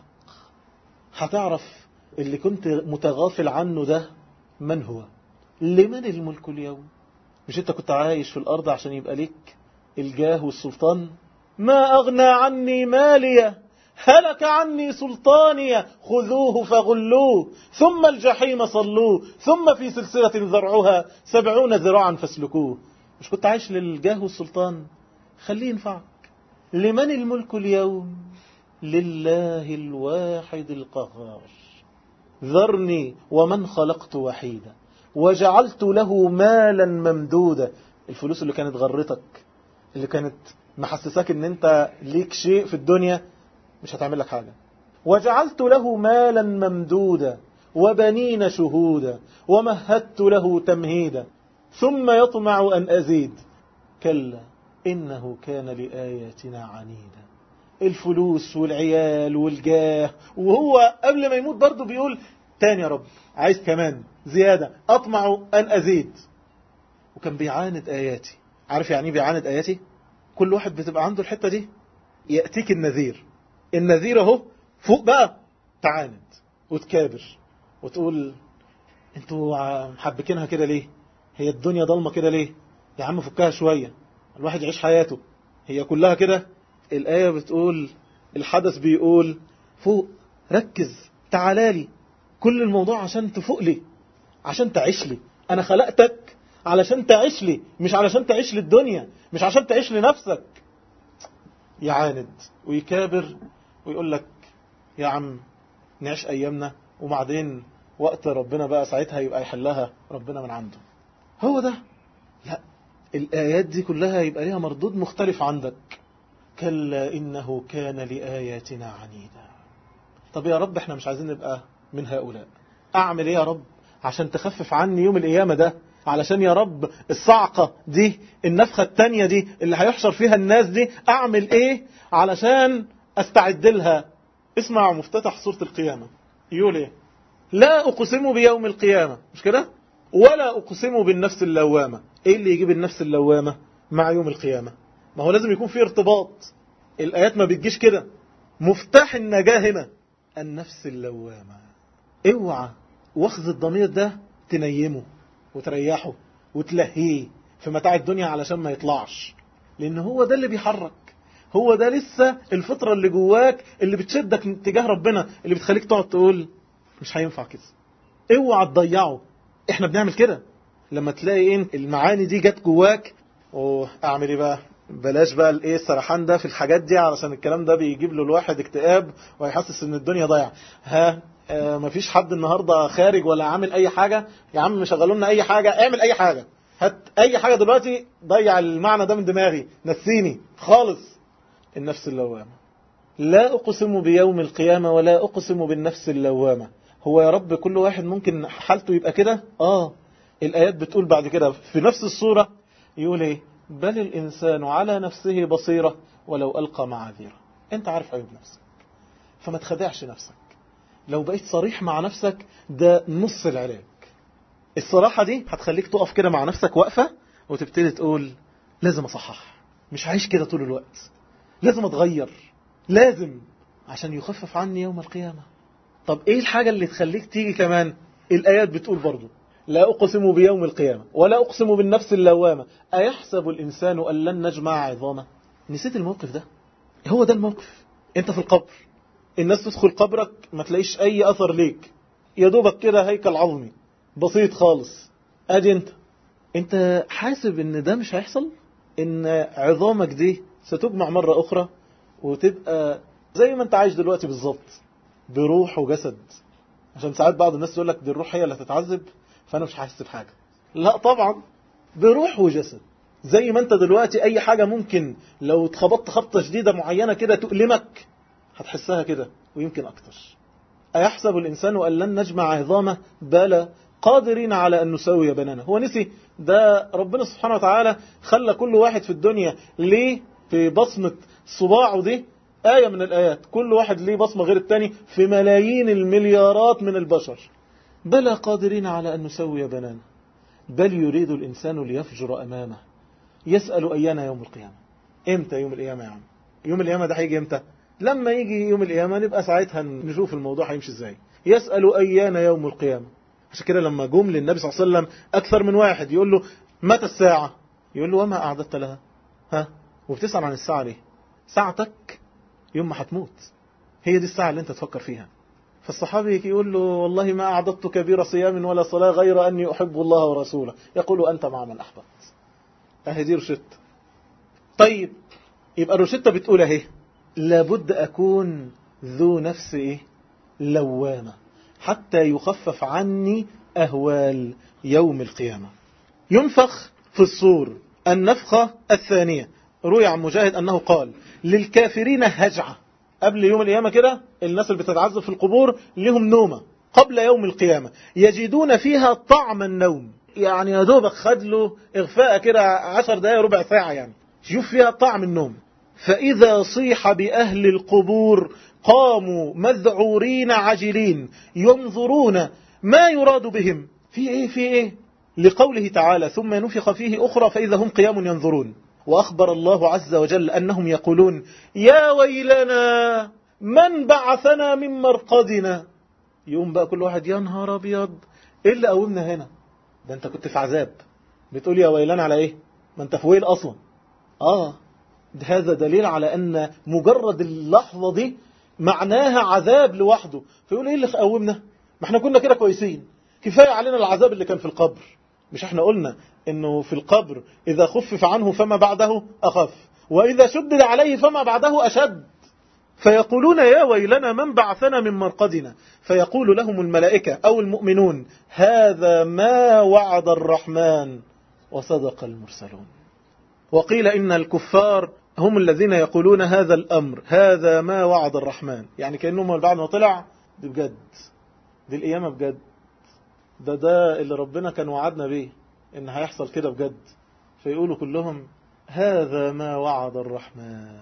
هتعرف اللي كنت متغافل عنه ده من هو لمن الملك اليوم مش انت كنت عايش في الأرض عشان يبقى ليك الجاه والسلطان ما أغنى عني مالية هلك عني سلطاني خذوه فغلوه ثم الجحيم صلوه ثم في سلسلة ذرعها سبعون ذراعا فاسلكوه مش كنت عايش للجاه والسلطان خليه ينفعك لمن الملك اليوم لله الواحد القهار ذرني ومن خلقت وحيدا وجعلت له مالا ممدودا الفلوس اللي كانت غرتك اللي كانت محسساك ان انت ليك شيء في الدنيا مش هتعمل لك حاجة وجعلت له مالا ممدودا وبنين شهودا ومهدت له تمهيدا ثم يطمع أن أزيد كلا إنه كان لآياتنا عنيدا الفلوس والعيال والجاه وهو قبل ما يموت برضه بيقول تاني يا رب عايز كمان زيادة أطمع أن أزيد وكان بيعاند آياتي عارف يعني بيعاند آياتي كل واحد بتبقى عنده الحتة دي يأتيك النذير النذير اهو فوق بقى تعاند وتكابر وتقول انتوا محبكينها كده ليه هي الدنيا ضلمة كده ليه يا عم فكها شوية الواحد يعيش حياته هي كلها كده الآية بتقول الحدث بيقول فوق ركز تعالالي كل الموضوع عشان تفوق لي عشان تعيش لي أنا خلقتك علشان تعيش لي مش علشان تعيش للدنيا مش عشان تعيش لنفسك يعاند ويكابر ويقول لك يا عم نعيش أيامنا وبعدين وقت ربنا بقى ساعتها يبقى يحلها ربنا من عنده هو ده لا الآيات دي كلها يبقى ليها مردود مختلف عندك كلا إنه كان لآياتنا عنيدا طب يا رب احنا مش عايزين نبقى من هؤلاء أعمل ايه يا رب عشان تخفف عني يوم القيامة ده علشان يا رب الصعقة دي النفخة التانية دي اللي هيحشر فيها الناس دي أعمل ايه علشان استعد لها اسمع مفتتح سورة القيامة يقول ايه لا أقسم بيوم القيامة مش كده ولا أقسم بالنفس اللوامة ايه اللي يجيب النفس اللوامة مع يوم القيامة ما هو لازم يكون في ارتباط الآيات ما بتجيش كده مفتاح النجاة هنا النفس اللوامة اوعى واخذ الضمير ده تنيمه وتريحه وتلهيه في متاع الدنيا علشان ما يطلعش لان هو ده اللي بيحرك هو ده لسه الفطرة اللي جواك اللي بتشدك تجاه ربنا اللي بتخليك تقعد تقول مش هينفع كده اوعى تضيعه احنا بنعمل كده لما تلاقي ايه المعاني دي جت جواك واعمل ايه بقى بلاش بقى الايه السرحان ده في الحاجات دي علشان الكلام ده بيجيب له الواحد اكتئاب ويحسس ان الدنيا ضايعه ها آه مفيش حد النهارده خارج ولا عامل اي حاجه يا عم شغلوا لنا اي حاجه اعمل اي حاجه هات اي حاجه دلوقتي ضيع المعنى ده من دماغي نسيني خالص النفس اللوامه لا اقسم بيوم القيامه ولا اقسم بالنفس اللوامه هو يا رب كل واحد ممكن حالته يبقى كده اه الايات بتقول بعد كده في نفس الصوره يقول ايه بل الإنسان على نفسه بصيرة ولو ألقى معاذيره أنت عارف عيوب نفسك فما تخدعش نفسك لو بقيت صريح مع نفسك ده نص العلاج الصراحة دي هتخليك تقف كده مع نفسك وقفة وتبتدي تقول لازم أصحح مش عايش كده طول الوقت لازم أتغير لازم عشان يخفف عني يوم القيامة طب إيه الحاجة اللي تخليك تيجي كمان الآيات بتقول برضو لا أقسم بيوم القيامة ولا أقسم بالنفس اللوامة أيحسب الإنسان أن لن نجمع عظامه نسيت الموقف ده هو ده الموقف انت في القبر الناس تدخل قبرك ما تلاقيش اي اثر ليك يا دوبك كده هيكل عظمي بسيط خالص ادي انت انت حاسب ان ده مش هيحصل ان عظامك دي ستجمع مرة اخرى وتبقى زي ما انت عايش دلوقتي بالظبط بروح وجسد عشان ساعات بعض الناس يقول لك دي الروح هي اللي هتتعذب فانا مش هحس بحاجة لا طبعا بروح وجسد زي ما انت دلوقتي اي حاجة ممكن لو اتخبطت خبطة شديدة معينة كده تؤلمك هتحسها كده ويمكن اكتر أيحسب الإنسان أن لن نجمع عظامه بلى قادرين على أن نسوي بنانه هو نسي ده ربنا سبحانه وتعالى خلى كل واحد في الدنيا ليه في بصمة صباعه دي آية من الآيات كل واحد ليه بصمة غير التاني في ملايين المليارات من البشر بلى قادرين على أن نسوي بنانه بل يريد الإنسان ليفجر أمامه يسأل أيان يوم القيامة إمتى يوم القيامة يا عم يوم القيامة ده هيجي إمتى لما يجي يوم القيامة نبقى ساعتها نشوف الموضوع هيمشي ازاي يسأل أيان يوم القيامة عشان كده لما جم للنبي صلى الله عليه وسلم أكثر من واحد يقول له متى الساعة يقول له وما أعددت لها ها وبتسأل عن الساعة ليه ساعتك يوم ما هتموت هي دي الساعة اللي انت تفكر فيها فالصحابي يقول له والله ما أعددت كبير صيام ولا صلاة غير أني أحب الله ورسوله يقول أنت مع من أحببت أهي دي روشتة طيب يبقى الروشتة بتقول أهي لابد أكون ذو نفس إيه؟ لوامة حتى يخفف عني أهوال يوم القيامة ينفخ في الصور النفخة الثانية روي عن مجاهد أنه قال للكافرين هجعة قبل يوم القيامة كده الناس اللي بتتعذب في القبور لهم نومة قبل يوم القيامة يجدون فيها طعم النوم يعني يا دوبك خد له إغفاء كده عشر دقايق ربع ساعة يعني شوف فيها طعم النوم فإذا صيح بأهل القبور قاموا مذعورين عجلين ينظرون ما يراد بهم في ايه في ايه لقوله تعالى ثم نفخ فيه أخرى فإذا هم قيام ينظرون وأخبر الله عز وجل أنهم يقولون يا ويلنا من بعثنا من مرقدنا يقوم بقى كل واحد يا نهار أبيض إيه اللي قومنا هنا ده أنت كنت في عذاب بتقول يا ويلنا على إيه ما أنت في ويل أصلا آه هذا دليل على أن مجرد اللحظة دي معناها عذاب لوحده فيقول إيه اللي قومنا ما احنا كنا كده كويسين كفاية علينا العذاب اللي كان في القبر مش احنا قلنا انه في القبر اذا خفف عنه فما بعده اخف واذا شدد عليه فما بعده اشد فيقولون يا ويلنا من بعثنا من مرقدنا فيقول لهم الملائكة او المؤمنون هذا ما وعد الرحمن وصدق المرسلون وقيل ان الكفار هم الذين يقولون هذا الامر هذا ما وعد الرحمن يعني كأنهم بعد ما طلع دي بجد دي القيامة بجد ده ده اللي ربنا كان وعدنا بيه ان هيحصل كده بجد فيقولوا كلهم هذا ما وعد الرحمن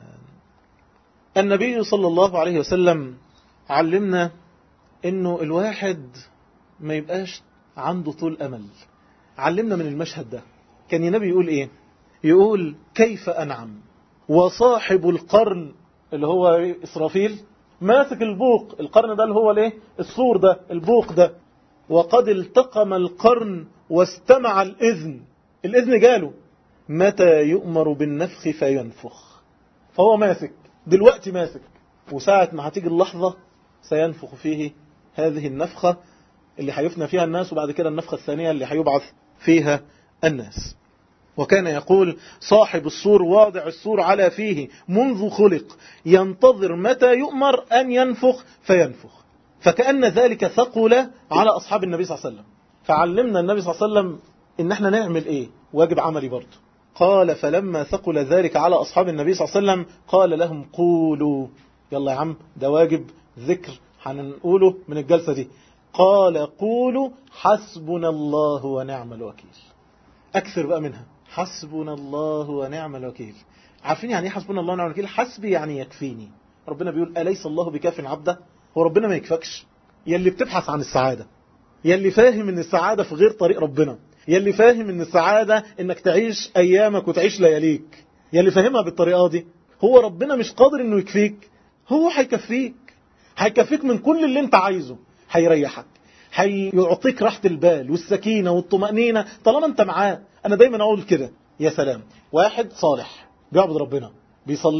النبي صلى الله عليه وسلم علمنا انه الواحد ما يبقاش عنده طول امل علمنا من المشهد ده كان النبي يقول ايه يقول كيف انعم وصاحب القرن اللي هو اسرافيل ماسك البوق القرن ده اللي هو الايه السور ده البوق ده وقد التقم القرن واستمع الإذن الإذن جاله متى يؤمر بالنفخ فينفخ فهو ماسك دلوقتي ماسك وساعة ما هتيجي اللحظة سينفخ فيه هذه النفخة اللي هيفنى فيها الناس وبعد كده النفخة الثانية اللي هيبعث فيها الناس وكان يقول صاحب السور واضع السور على فيه منذ خلق ينتظر متى يؤمر أن ينفخ فينفخ فكأن ذلك ثقل على أصحاب النبي صلى الله عليه وسلم فعلمنا النبي صلى الله عليه وسلم إن احنا نعمل إيه واجب عملي برضه قال فلما ثقل ذلك على أصحاب النبي صلى الله عليه وسلم قال لهم قولوا يلا يا عم ده واجب ذكر هنقوله من الجلسة دي قال قولوا حسبنا الله ونعم الوكيل أكثر بقى منها حسبنا الله ونعم الوكيل عارفين يعني ايه حسبنا الله ونعم الوكيل حسبي يعني يكفيني ربنا بيقول أليس الله بكاف عبده هو ربنا ما يكفكش يلي بتبحث عن السعادة يلي فاهم ان السعادة في غير طريق ربنا يلي فاهم ان السعادة انك تعيش ايامك وتعيش لياليك يلي فاهمها بالطريقة دي هو ربنا مش قادر انه يكفيك هو هيكفيك هيكفيك من كل اللي انت عايزه هيريحك هيعطيك راحة البال والسكينة والطمأنينة طالما انت معاه انا دايما اقول كده يا سلام واحد صالح بيعبد ربنا بيصلي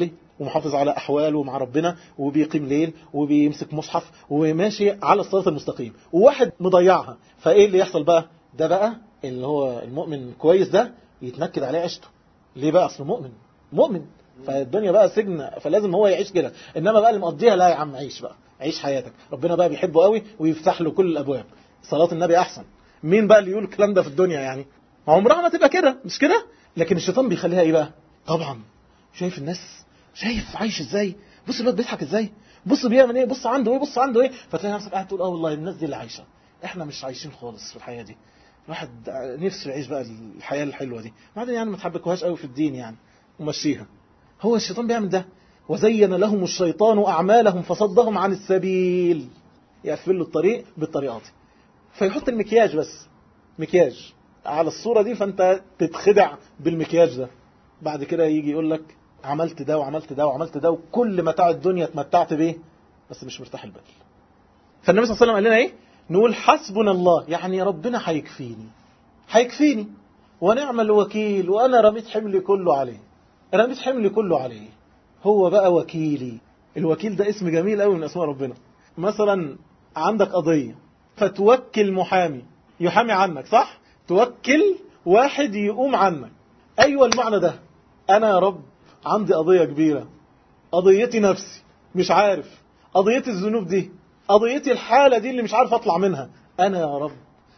ومحافظ على أحواله مع ربنا وبيقيم ليل وبيمسك مصحف وماشي على الصراط المستقيم وواحد مضيعها فإيه اللي يحصل بقى ده بقى اللي هو المؤمن كويس ده يتنكد عليه عيشته ليه بقى أصله مؤمن مؤمن فالدنيا بقى سجن فلازم هو يعيش كده انما بقى اللي مقضيها لا يا عم عيش بقى عيش حياتك ربنا بقى بيحبه قوي ويفتح له كل الابواب صلاه النبي احسن مين بقى اللي يقول الكلام ده في الدنيا يعني عمرها ما تبقى كده مش كده لكن الشيطان بيخليها ايه بقى طبعا شايف الناس شايف عايش ازاي بص الواد بيضحك ازاي بص بيعمل ايه بص عنده ايه بص عنده ايه فتلاقي نفسك قاعد تقول اه والله الناس دي اللي عايشه احنا مش عايشين خالص في الحياه دي الواحد نفسه يعيش بقى الحياه الحلوه دي بعدين يعني ما تحبكوهاش قوي في الدين يعني ومشيها هو الشيطان بيعمل ده وزين لهم الشيطان أعمالهم فصدهم عن السبيل يقفل له الطريق بالطريقة دي فيحط المكياج بس مكياج على الصورة دي فأنت تتخدع بالمكياج ده بعد كده يجي يقول لك عملت ده وعملت ده وعملت ده وكل متاع الدنيا اتمتعت بيه بس مش مرتاح البال فالنبي صلى الله عليه وسلم قال لنا ايه نقول حسبنا الله يعني ربنا هيكفيني هيكفيني ونعم الوكيل وانا رميت حملي كله عليه رميت حملي كله عليه هو بقى وكيلي الوكيل ده اسم جميل قوي من اسماء ربنا مثلا عندك قضية فتوكل محامي يحامي عنك صح توكل واحد يقوم عنك ايوه المعنى ده انا يا رب عندي قضية كبيرة قضيتي نفسي مش عارف قضيتي الذنوب دي قضيتي الحالة دي اللي مش عارف اطلع منها انا يا رب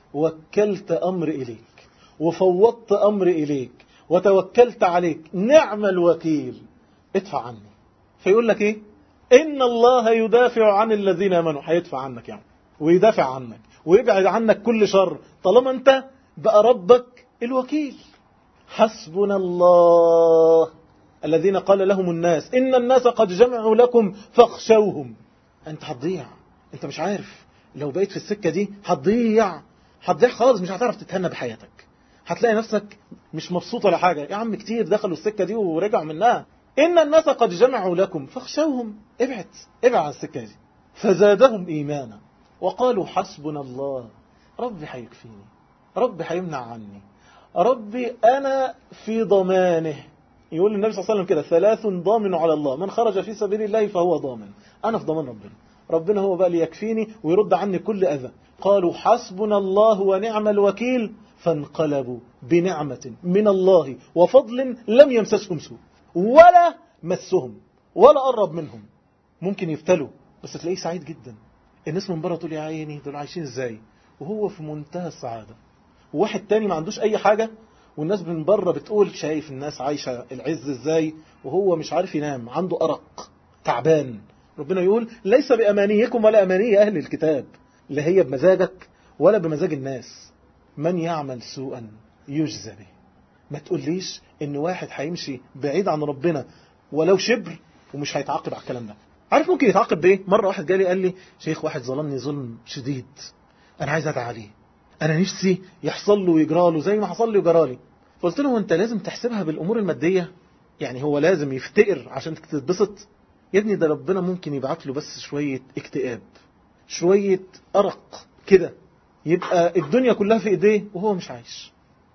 وكلت امر اليك وفوضت امر اليك وتوكلت عليك نعم الوكيل ادفع عني فيقول لك ايه ان الله يدافع عن الذين امنوا هيدفع عنك يعني ويدافع عنك ويبعد عنك كل شر طالما انت بقى ربك الوكيل حسبنا الله الذين قال لهم الناس ان الناس قد جمعوا لكم فاخشوهم انت هتضيع انت مش عارف لو بقيت في السكة دي هتضيع هتضيع خالص مش هتعرف تتهنى بحياتك هتلاقي نفسك مش مبسوط ولا حاجة يا عم كتير دخلوا السكة دي ورجعوا منها إن الناس قد جمعوا لكم فاخشوهم ابعد ابعد عن السكة دي فزادهم إيمانا وقالوا حسبنا الله ربي هيكفيني ربي هيمنع عني ربي أنا في ضمانه يقول النبي صلى الله عليه وسلم كده ثلاث ضامن على الله من خرج في سبيل الله فهو ضامن أنا في ضمان ربنا ربنا هو بقى اللي يكفيني ويرد عني كل أذى قالوا حسبنا الله ونعم الوكيل فانقلبوا بنعمة من الله وفضل لم يمسسهم سوء ولا مسهم ولا قرب منهم ممكن يفتلوا بس تلاقيه سعيد جدا الناس من بره تقول يا عيني دول عايشين ازاي وهو في منتهى السعادة وواحد تاني ما عندوش اي حاجة والناس من بره بتقول شايف الناس عايشة العز ازاي وهو مش عارف ينام عنده أرق تعبان ربنا يقول ليس بأمانيكم ولا أماني أهل الكتاب لا هي بمزاجك ولا بمزاج الناس من يعمل سوءا يجزى به ما تقوليش ان واحد هيمشي بعيد عن ربنا ولو شبر ومش هيتعاقب على الكلام ده عارف ممكن يتعاقب بايه مره واحد جالي قال لي شيخ واحد ظلمني ظلم شديد انا عايز ادعي عليه انا نفسي يحصل له ويجرى له زي ما حصل لي وجرى لي فقلت له انت لازم تحسبها بالامور الماديه يعني هو لازم يفتقر عشان تتبسط يا ابني ده ربنا ممكن يبعت له بس شويه اكتئاب شويه ارق كده يبقى الدنيا كلها في ايديه وهو مش عايش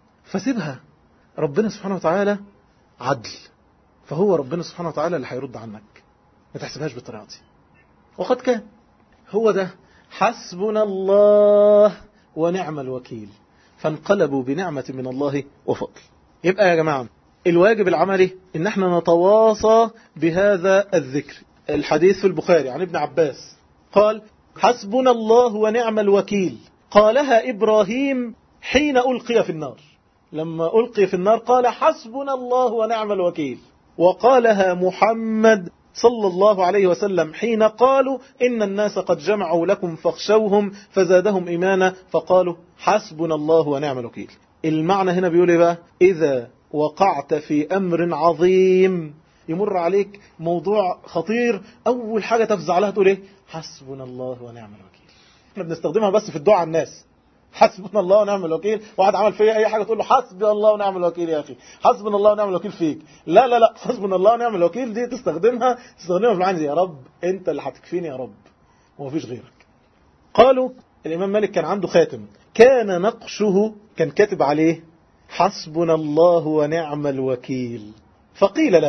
فسيبها ربنا سبحانه وتعالى عدل فهو ربنا سبحانه وتعالى اللي هيرد عنك ما تحسبهاش بالطريقه دي وقد كان هو ده حسبنا الله ونعم الوكيل فانقلبوا بنعمة من الله وفضل يبقى يا جماعة الواجب العملي ان احنا نتواصى بهذا الذكر الحديث في البخاري عن ابن عباس قال حسبنا الله ونعم الوكيل قالها إبراهيم حين ألقي في النار لما ألقي في النار قال حسبنا الله ونعم الوكيل وقالها محمد صلى الله عليه وسلم حين قالوا إن الناس قد جمعوا لكم فاخشوهم فزادهم إيمانا فقالوا حسبنا الله ونعم الوكيل المعنى هنا بيقول إيه بقى إذا وقعت في أمر عظيم يمر عليك موضوع خطير أول حاجة تفزع لها تقول إيه حسبنا الله ونعم الوكيل احنا بنستخدمها بس في الدعاء على الناس حسبنا الله ونعم الوكيل واحد عمل فيا اي حاجه تقول له حسبي الله ونعم الوكيل يا اخي حسبنا الله ونعم الوكيل فيك لا لا لا حسبنا الله ونعم الوكيل دي تستخدمها تستخدمها في العين يا رب انت اللي هتكفيني يا رب ومفيش غيرك قالوا الامام مالك كان عنده خاتم كان نقشه كان كاتب عليه حسبنا الله ونعم الوكيل فقيل له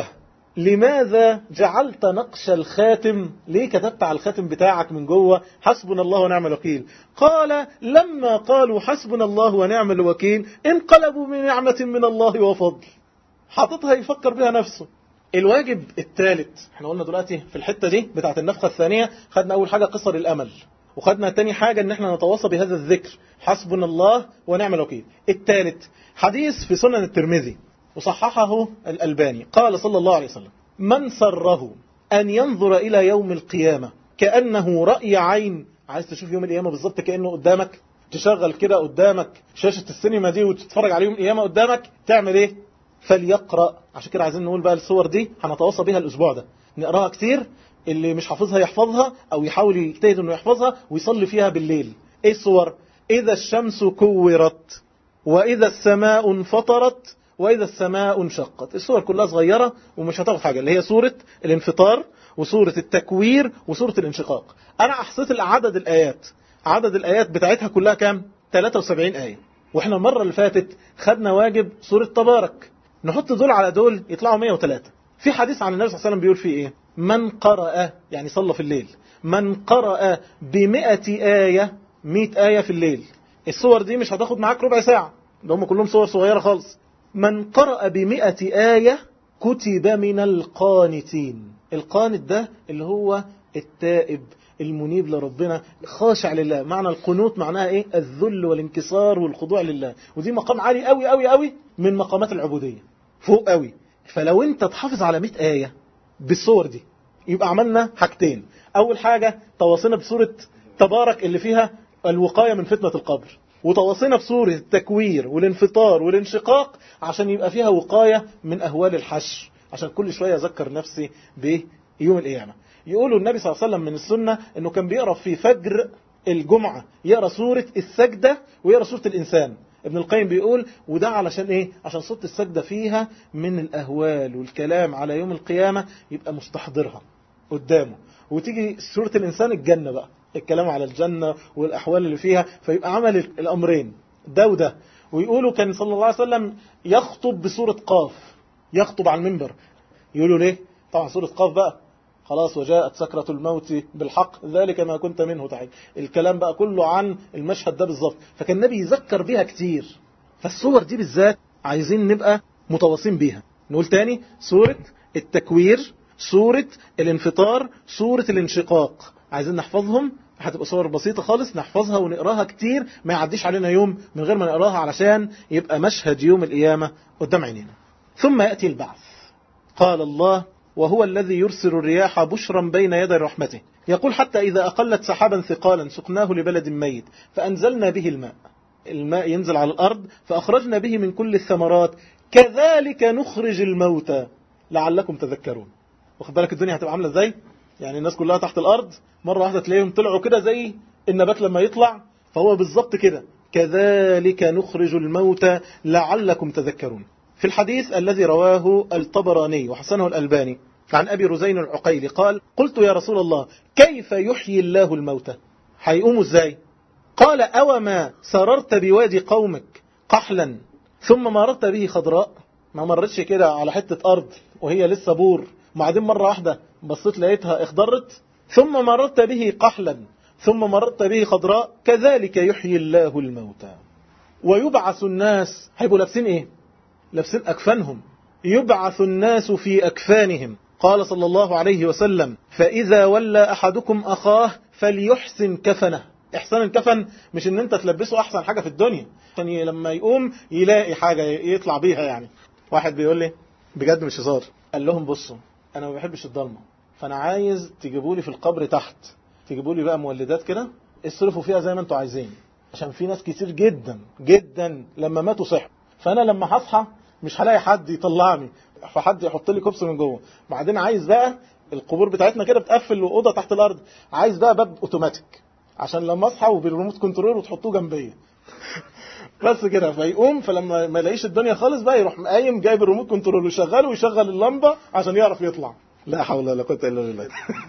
لماذا جعلت نقش الخاتم ليه كتبت على الخاتم بتاعك من جوه حسبنا الله ونعم الوكيل قال لما قالوا حسبنا الله ونعم الوكيل انقلبوا من نعمة من الله وفضل حاططها يفكر بها نفسه الواجب الثالث احنا قلنا دلوقتي في الحتة دي بتاعت النفخة الثانية خدنا أول حاجة قصر الأمل وخدنا تاني حاجة ان احنا نتواصى بهذا الذكر حسبنا الله ونعم الوكيل الثالث حديث في سنن الترمذي وصححه الألباني قال صلى الله عليه وسلم من سره أن ينظر إلى يوم القيامة كأنه رأي عين عايز تشوف يوم القيامة بالظبط كأنه قدامك تشغل كده قدامك شاشة السينما دي وتتفرج على يوم القيامة قدامك تعمل ايه فليقرأ عشان كده عايزين نقول بقى الصور دي هنتواصى بيها الأسبوع ده نقراها كتير اللي مش حافظها يحفظها أو يحاول يجتهد انه يحفظها ويصلي فيها بالليل ايه الصور إذا الشمس كورت وإذا السماء انفطرت وإذا السماء انشقت السور كلها صغيرة ومش هتاخد حاجة اللي هي سورة الانفطار وسورة التكوير وسورة الانشقاق أنا أحصيت العدد الآيات عدد الآيات بتاعتها كلها كام 73 آية وإحنا المرة اللي فاتت خدنا واجب سورة تبارك نحط دول على دول يطلعوا 103 في حديث عن النبي صلى الله عليه وسلم بيقول فيه إيه من قرأ يعني صلى في الليل من قرأ بمئة آية 100 آية في الليل الصور دي مش هتاخد معاك ربع ساعة ده هم كلهم صور صغيرة خالص من قرأ بمئة آية كتب من القانتين القانت ده اللي هو التائب المنيب لربنا خاشع لله معنى القنوت معناها ايه الذل والانكسار والخضوع لله ودي مقام عالي قوي قوي قوي من مقامات العبودية فوق قوي فلو انت تحافظ على 100 آية بالصور دي يبقى عملنا حاجتين اول حاجة تواصينا بسورة تبارك اللي فيها الوقاية من فتنة القبر وتواصينا بصورة التكوير والانفطار والانشقاق عشان يبقى فيها وقاية من أهوال الحشر عشان كل شوية أذكر نفسي بيوم القيامة يقولوا النبي صلى الله عليه وسلم من السنة أنه كان بيقرأ في فجر الجمعة يقرأ سورة السجدة ويقرأ سورة الإنسان ابن القيم بيقول وده علشان ايه عشان سورة السجدة فيها من الأهوال والكلام على يوم القيامة يبقى مستحضرها قدامه وتيجي سورة الإنسان الجنة بقى الكلام على الجنة والأحوال اللي فيها فيبقى عمل الأمرين ده وده ويقولوا كان صلى الله عليه وسلم يخطب بسورة قاف يخطب على المنبر يقولوا ليه طبعا سورة قاف بقى خلاص وجاءت سكرة الموت بالحق ذلك ما كنت منه تعيد الكلام بقى كله عن المشهد ده بالظبط فكان النبي يذكر بيها كتير فالصور دي بالذات عايزين نبقى متواصين بيها نقول تاني سورة التكوير سورة الانفطار سورة الانشقاق عايزين نحفظهم هتبقى صور بسيطة خالص نحفظها ونقراها كتير ما يعديش علينا يوم من غير ما نقراها علشان يبقى مشهد يوم القيامة قدام عينينا ثم يأتي البعث قال الله وهو الذي يرسل الرياح بشرا بين يدي رحمته يقول حتى إذا أقلت سحابا ثقالا سقناه لبلد ميت فأنزلنا به الماء الماء ينزل على الأرض فأخرجنا به من كل الثمرات كذلك نخرج الموتى لعلكم تذكرون واخد بالك الدنيا هتبقى عاملة ازاي يعني الناس كلها تحت الأرض مرة واحدة تلاقيهم طلعوا كده زي النبات لما يطلع فهو بالظبط كده كذلك نخرج الموتى لعلكم تذكرون في الحديث الذي رواه الطبراني وحسنه الألباني عن أبي رزين العقيلي قال قلت يا رسول الله كيف يحيي الله الموتى هيقوموا ازاي قال أوما سررت بوادي قومك قحلا ثم مررت به خضراء ما مرتش كده على حتة أرض وهي لسه بور وبعدين مرة واحدة بصيت لقيتها اخضرت ثم مررت به قحلا ثم مررت به خضراء كذلك يحيي الله الموتى ويبعث الناس هيبقوا لابسين ايه لابسين أكفانهم يبعث الناس في أكفانهم قال صلى الله عليه وسلم فإذا ولى أحدكم أخاه فليحسن كفنه إحسان الكفن مش إن أنت تلبسه أحسن حاجة في الدنيا عشان لما يقوم يلاقي حاجة يطلع بيها يعني واحد بيقول لي بجد مش هزار قال لهم بصوا أنا ما بحبش الضلمة فأنا عايز تجيبوا لي في القبر تحت تجيبوا لي بقى مولدات كده اصرفوا فيها زي ما انتوا عايزين عشان في ناس كتير جدا جدا لما ماتوا صحوا فأنا لما هصحى مش هلاقي حد يطلعني فحد يحط لي كبس من جوه بعدين عايز بقى القبور بتاعتنا كده بتقفل اوضه تحت الارض عايز بقى باب اوتوماتيك عشان لما اصحى وبالريموت كنترول وتحطوه جنبيا بس كده فيقوم فلما ما يلاقيش الدنيا خالص بقى يروح قايم جايب الريموت كنترول ويشغله ويشغل اللمبه عشان يعرف يطلع لا حول ولا قوه الا بالله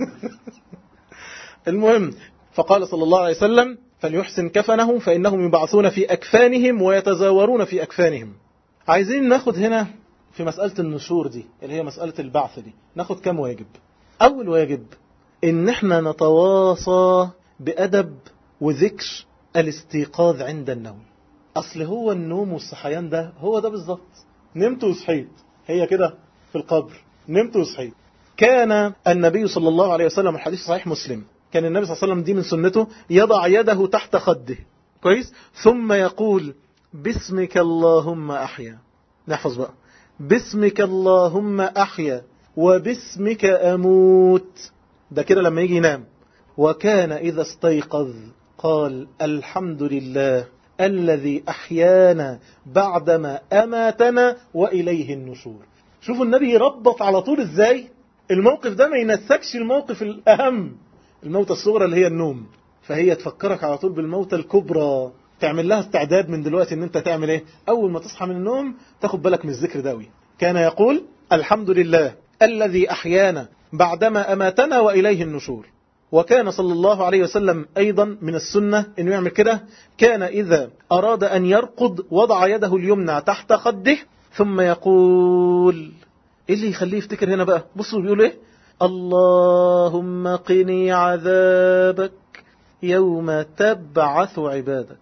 المهم فقال صلى الله عليه وسلم فليحسن كفنهم فانهم يبعثون في اكفانهم ويتزاورون في اكفانهم عايزين ناخد هنا في مسألة النشور دي اللي هي مسألة البعث دي ناخد كم واجب أول واجب إن احنا نتواصى بأدب وذكر الاستيقاظ عند النوم أصل هو النوم والصحيان ده هو ده بالظبط نمت وصحيت هي كده في القبر نمت وصحيت كان النبي صلى الله عليه وسلم الحديث صحيح مسلم كان النبي صلى الله عليه وسلم دي من سنته يضع يده تحت خده كويس ثم يقول باسمك اللهم أحيا نحفظ بقى باسمك اللهم أحيا وباسمك أموت ده كده لما يجي ينام وكان إذا استيقظ قال الحمد لله الذي أحيانا بعدما أماتنا وإليه النشور شوفوا النبي يربط على طول إزاي الموقف ده ما ينسكش الموقف الأهم الموتة الصغرى اللي هي النوم فهي تفكرك على طول بالموتة الكبرى تعمل لها استعداد من دلوقتي ان انت تعمل ايه اول ما تصحى من النوم تاخد بالك من الذكر داوي كان يقول الحمد لله الذي احيانا بعدما اماتنا واليه النشور وكان صلى الله عليه وسلم ايضا من السنة انه يعمل كده كان اذا اراد ان يرقد وضع يده اليمنى تحت خده ثم يقول ايه اللي يخليه يفتكر هنا بقى بصوا بيقول ايه اللهم قني عذابك يوم تبعث عبادك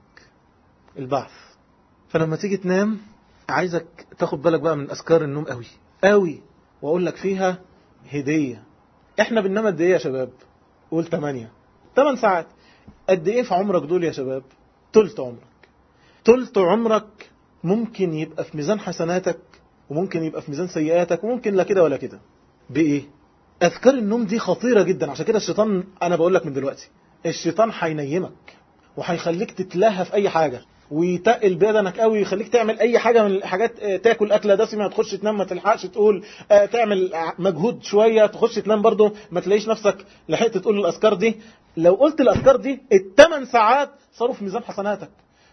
البعث فلما تيجي تنام عايزك تاخد بالك بقى من أذكار النوم قوي قوي وأقول لك فيها هدية احنا بننام قد ايه يا شباب قول 8 8 ساعات قد ايه في عمرك دول يا شباب تلت عمرك تلت عمرك ممكن يبقى في ميزان حسناتك وممكن يبقى في ميزان سيئاتك وممكن لا كده ولا كده بايه اذكار النوم دي خطيرة جدا عشان كده الشيطان انا بقول لك من دلوقتي الشيطان هينيمك وهيخليك تتلهى في اي حاجة ويتقل بدنك قوي ويخليك تعمل اي حاجة من الحاجات تاكل اكلة دسمة تخش تنام ما تلحقش تقول تعمل مجهود شوية تخش تنام برضو ما تلاقيش نفسك لحقت تقول الاذكار دي لو قلت الاذكار دي الثمان ساعات صاروا في ميزان حسناتك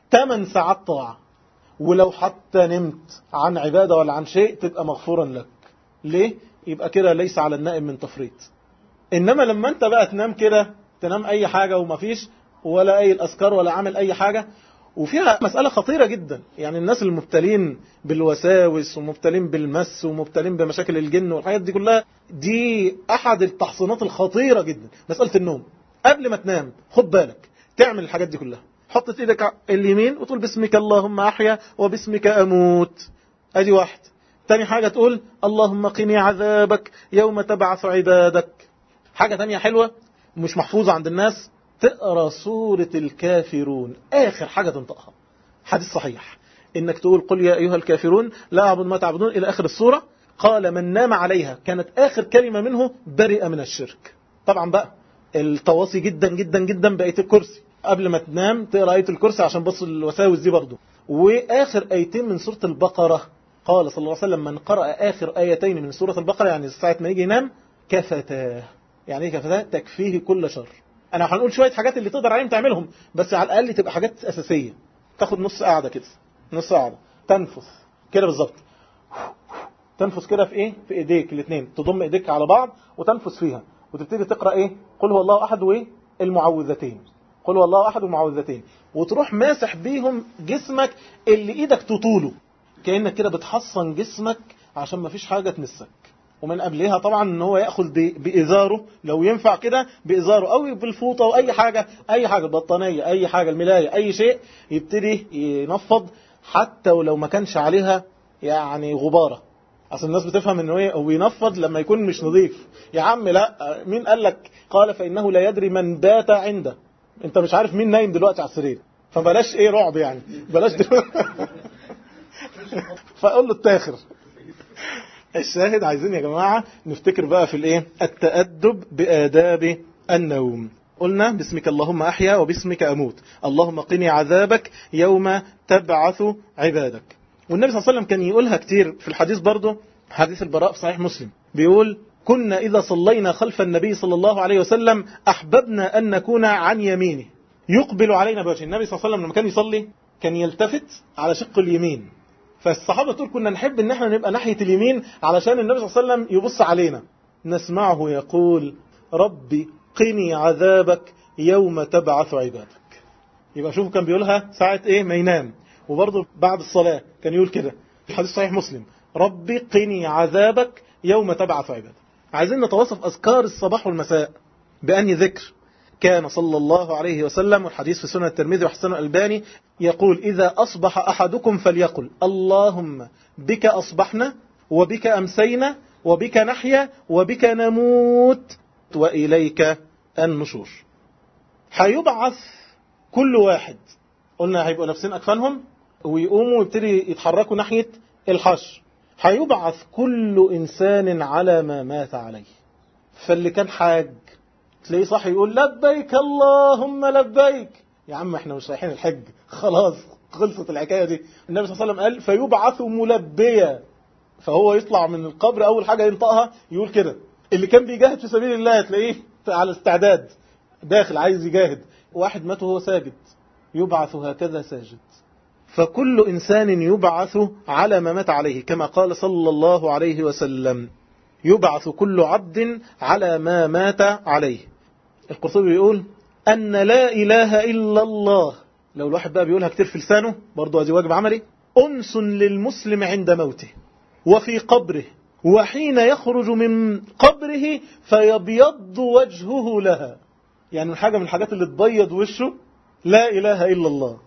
8 ساعات طاعة ولو حتى نمت عن عبادة ولا عن شيء تبقى مغفورا لك ليه؟ يبقى كده ليس على النائم من تفريط انما لما انت بقى تنام كده تنام اي حاجة ومفيش ولا اي الاذكار ولا عامل اي حاجة وفيها مسألة خطيرة جدا يعني الناس المبتلين بالوساوس ومبتلين بالمس ومبتلين بمشاكل الجن والحاجات دي كلها دي أحد التحصينات الخطيرة جدا مسألة النوم قبل ما تنام خد بالك تعمل الحاجات دي كلها حطت ايدك اليمين وتقول باسمك اللهم أحيا وباسمك أموت ادي واحد تاني حاجة تقول اللهم قني عذابك يوم تبعث عبادك حاجة تانية حلوة مش محفوظة عند الناس تقرأ سورة الكافرون آخر حاجة تنطقها حديث صحيح إنك تقول قل يا أيها الكافرون لا أعبد ما تعبدون إلى آخر السورة قال من نام عليها كانت آخر كلمة منه برئ من الشرك طبعا بقى التواصي جدا جدا جدا بآية الكرسي قبل ما تنام تقرأ آية الكرسي عشان بص الوساوس دي برضو وآخر آيتين من سورة البقرة قال صلى الله عليه وسلم من قرأ آخر آيتين من سورة البقرة يعني ساعة ما يجي ينام كفتاه يعني ايه كفتاه تكفيه كل شر انا هنقول شوية حاجات اللي تقدر عليهم تعملهم بس على الاقل تبقى حاجات اساسية تاخد نص قاعدة كده نص قاعدة تنفس كده بالظبط تنفس كده في ايه في ايديك الاثنين تضم ايديك على بعض وتنفس فيها وتبتدي تقرا ايه قل هو الله احد وايه المعوذتين قل هو الله احد المعوذتين وتروح ماسح بيهم جسمك اللي ايدك تطوله كانك كده بتحصن جسمك عشان ما فيش حاجه تمسك ومن قبلها طبعا ان هو ياخذ بازاره لو ينفع كده بازاره او بالفوطه او اي حاجه اي حاجه البطانيه اي حاجه الملايه اي شيء يبتدي ينفض حتى ولو ما كانش عليها يعني غباره اصل الناس بتفهم انه ايه هو ينفض لما يكون مش نظيف يا عم لا مين قال لك قال فانه لا يدري من بات عنده انت مش عارف مين نايم دلوقتي على السرير فبلاش ايه رعب يعني بلاش فاقول له التاخر الشاهد عايزين يا جماعة نفتكر بقى في الايه التأدب بآداب النوم قلنا باسمك اللهم أحيا وباسمك أموت اللهم قني عذابك يوم تبعث عبادك والنبي صلى الله عليه وسلم كان يقولها كتير في الحديث برضه حديث البراء في صحيح مسلم بيقول كنا إذا صلينا خلف النبي صلى الله عليه وسلم أحببنا أن نكون عن يمينه يقبل علينا بوجه النبي صلى الله عليه وسلم لما كان يصلي كان يلتفت على شق اليمين فالصحابة تقول كنا نحب ان احنا نبقى ناحية اليمين علشان النبي صلى الله عليه وسلم يبص علينا نسمعه يقول ربي قني عذابك يوم تبعث عبادك يبقى شوفوا كان بيقولها ساعة ايه ما ينام وبرضه بعد الصلاة كان يقول كده الحديث صحيح مسلم ربي قني عذابك يوم تبعث عبادك عايزين نتواصف أذكار الصباح والمساء بأني ذكر كان صلى الله عليه وسلم والحديث في سنة الترمذي وحسن الألباني يقول إذا أصبح أحدكم فليقل اللهم بك أصبحنا وبك أمسينا وبك نحيا وبك نموت وإليك النشور هيبعث كل واحد قلنا هيبقوا لابسين أكفانهم ويقوموا ويبتدي يتحركوا ناحية الحشر هيبعث كل إنسان على ما مات عليه فاللي كان حاج تلاقيه صح يقول لبيك اللهم لبيك يا عم احنا مش رايحين الحج خلاص خلصت الحكاية دي النبي صلى الله عليه وسلم قال فيبعث ملبيا فهو يطلع من القبر أول حاجة ينطقها يقول كده اللي كان بيجاهد في سبيل الله تلاقيه على استعداد داخل عايز يجاهد واحد مات وهو ساجد يبعث هكذا ساجد فكل إنسان يبعث على ما مات عليه كما قال صلى الله عليه وسلم يبعث كل عبد على ما مات عليه القرطبي يقول أن لا إله إلا الله لو الواحد بقى بيقولها كتير في لسانه برضو هذه واجب عملي أنس للمسلم عند موته وفي قبره وحين يخرج من قبره فيبيض وجهه لها يعني من حاجة من الحاجات اللي تبيض وشه لا إله إلا الله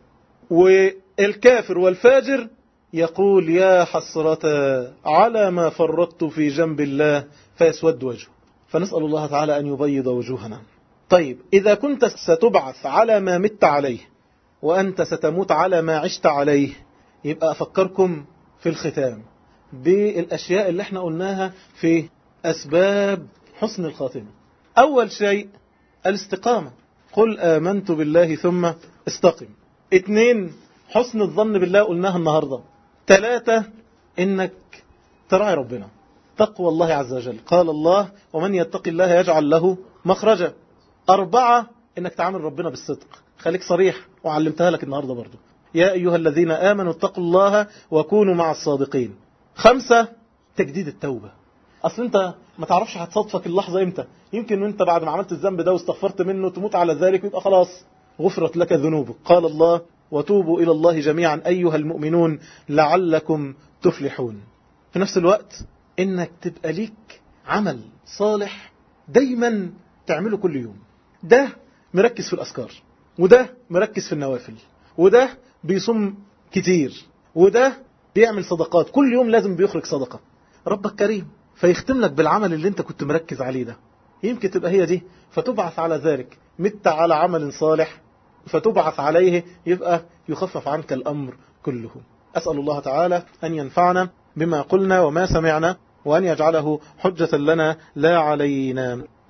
والكافر والفاجر يقول يا حسرة على ما فرطت في جنب الله فيسود وجهه فنسأل الله تعالى أن يبيض وجوهنا طيب إذا كنت ستبعث على ما مت عليه وأنت ستموت على ما عشت عليه يبقى أفكركم في الختام بالأشياء اللي احنا قلناها في أسباب حسن الخاتمة أول شيء الاستقامة قل آمنت بالله ثم استقم اتنين حسن الظن بالله قلناها النهاردة ثلاثة انك تراعي ربنا تقوى الله عز وجل قال الله ومن يتق الله يجعل له مخرجا أربعة انك تعامل ربنا بالصدق خليك صريح وعلمتها لك النهاردة برضو يا أيها الذين آمنوا اتقوا الله وكونوا مع الصادقين خمسة تجديد التوبة أصل أنت ما تعرفش هتصادفك اللحظة إمتى يمكن أنت بعد ما عملت الذنب ده واستغفرت منه تموت على ذلك ويبقى خلاص غفرت لك ذنوبك قال الله وتوبوا إلى الله جميعا أيها المؤمنون لعلكم تفلحون في نفس الوقت إنك تبقى ليك عمل صالح دايما تعمله كل يوم ده مركز في الأذكار وده مركز في النوافل وده بيصوم كتير وده بيعمل صدقات كل يوم لازم بيخرج صدقة ربك كريم فيختم لك بالعمل اللي انت كنت مركز عليه ده يمكن تبقى هي دي فتبعث على ذلك مت على عمل صالح فتبعث عليه يبقى يخفف عنك الأمر كله أسأل الله تعالى أن ينفعنا بما قلنا وما سمعنا وأن يجعله حجة لنا لا علينا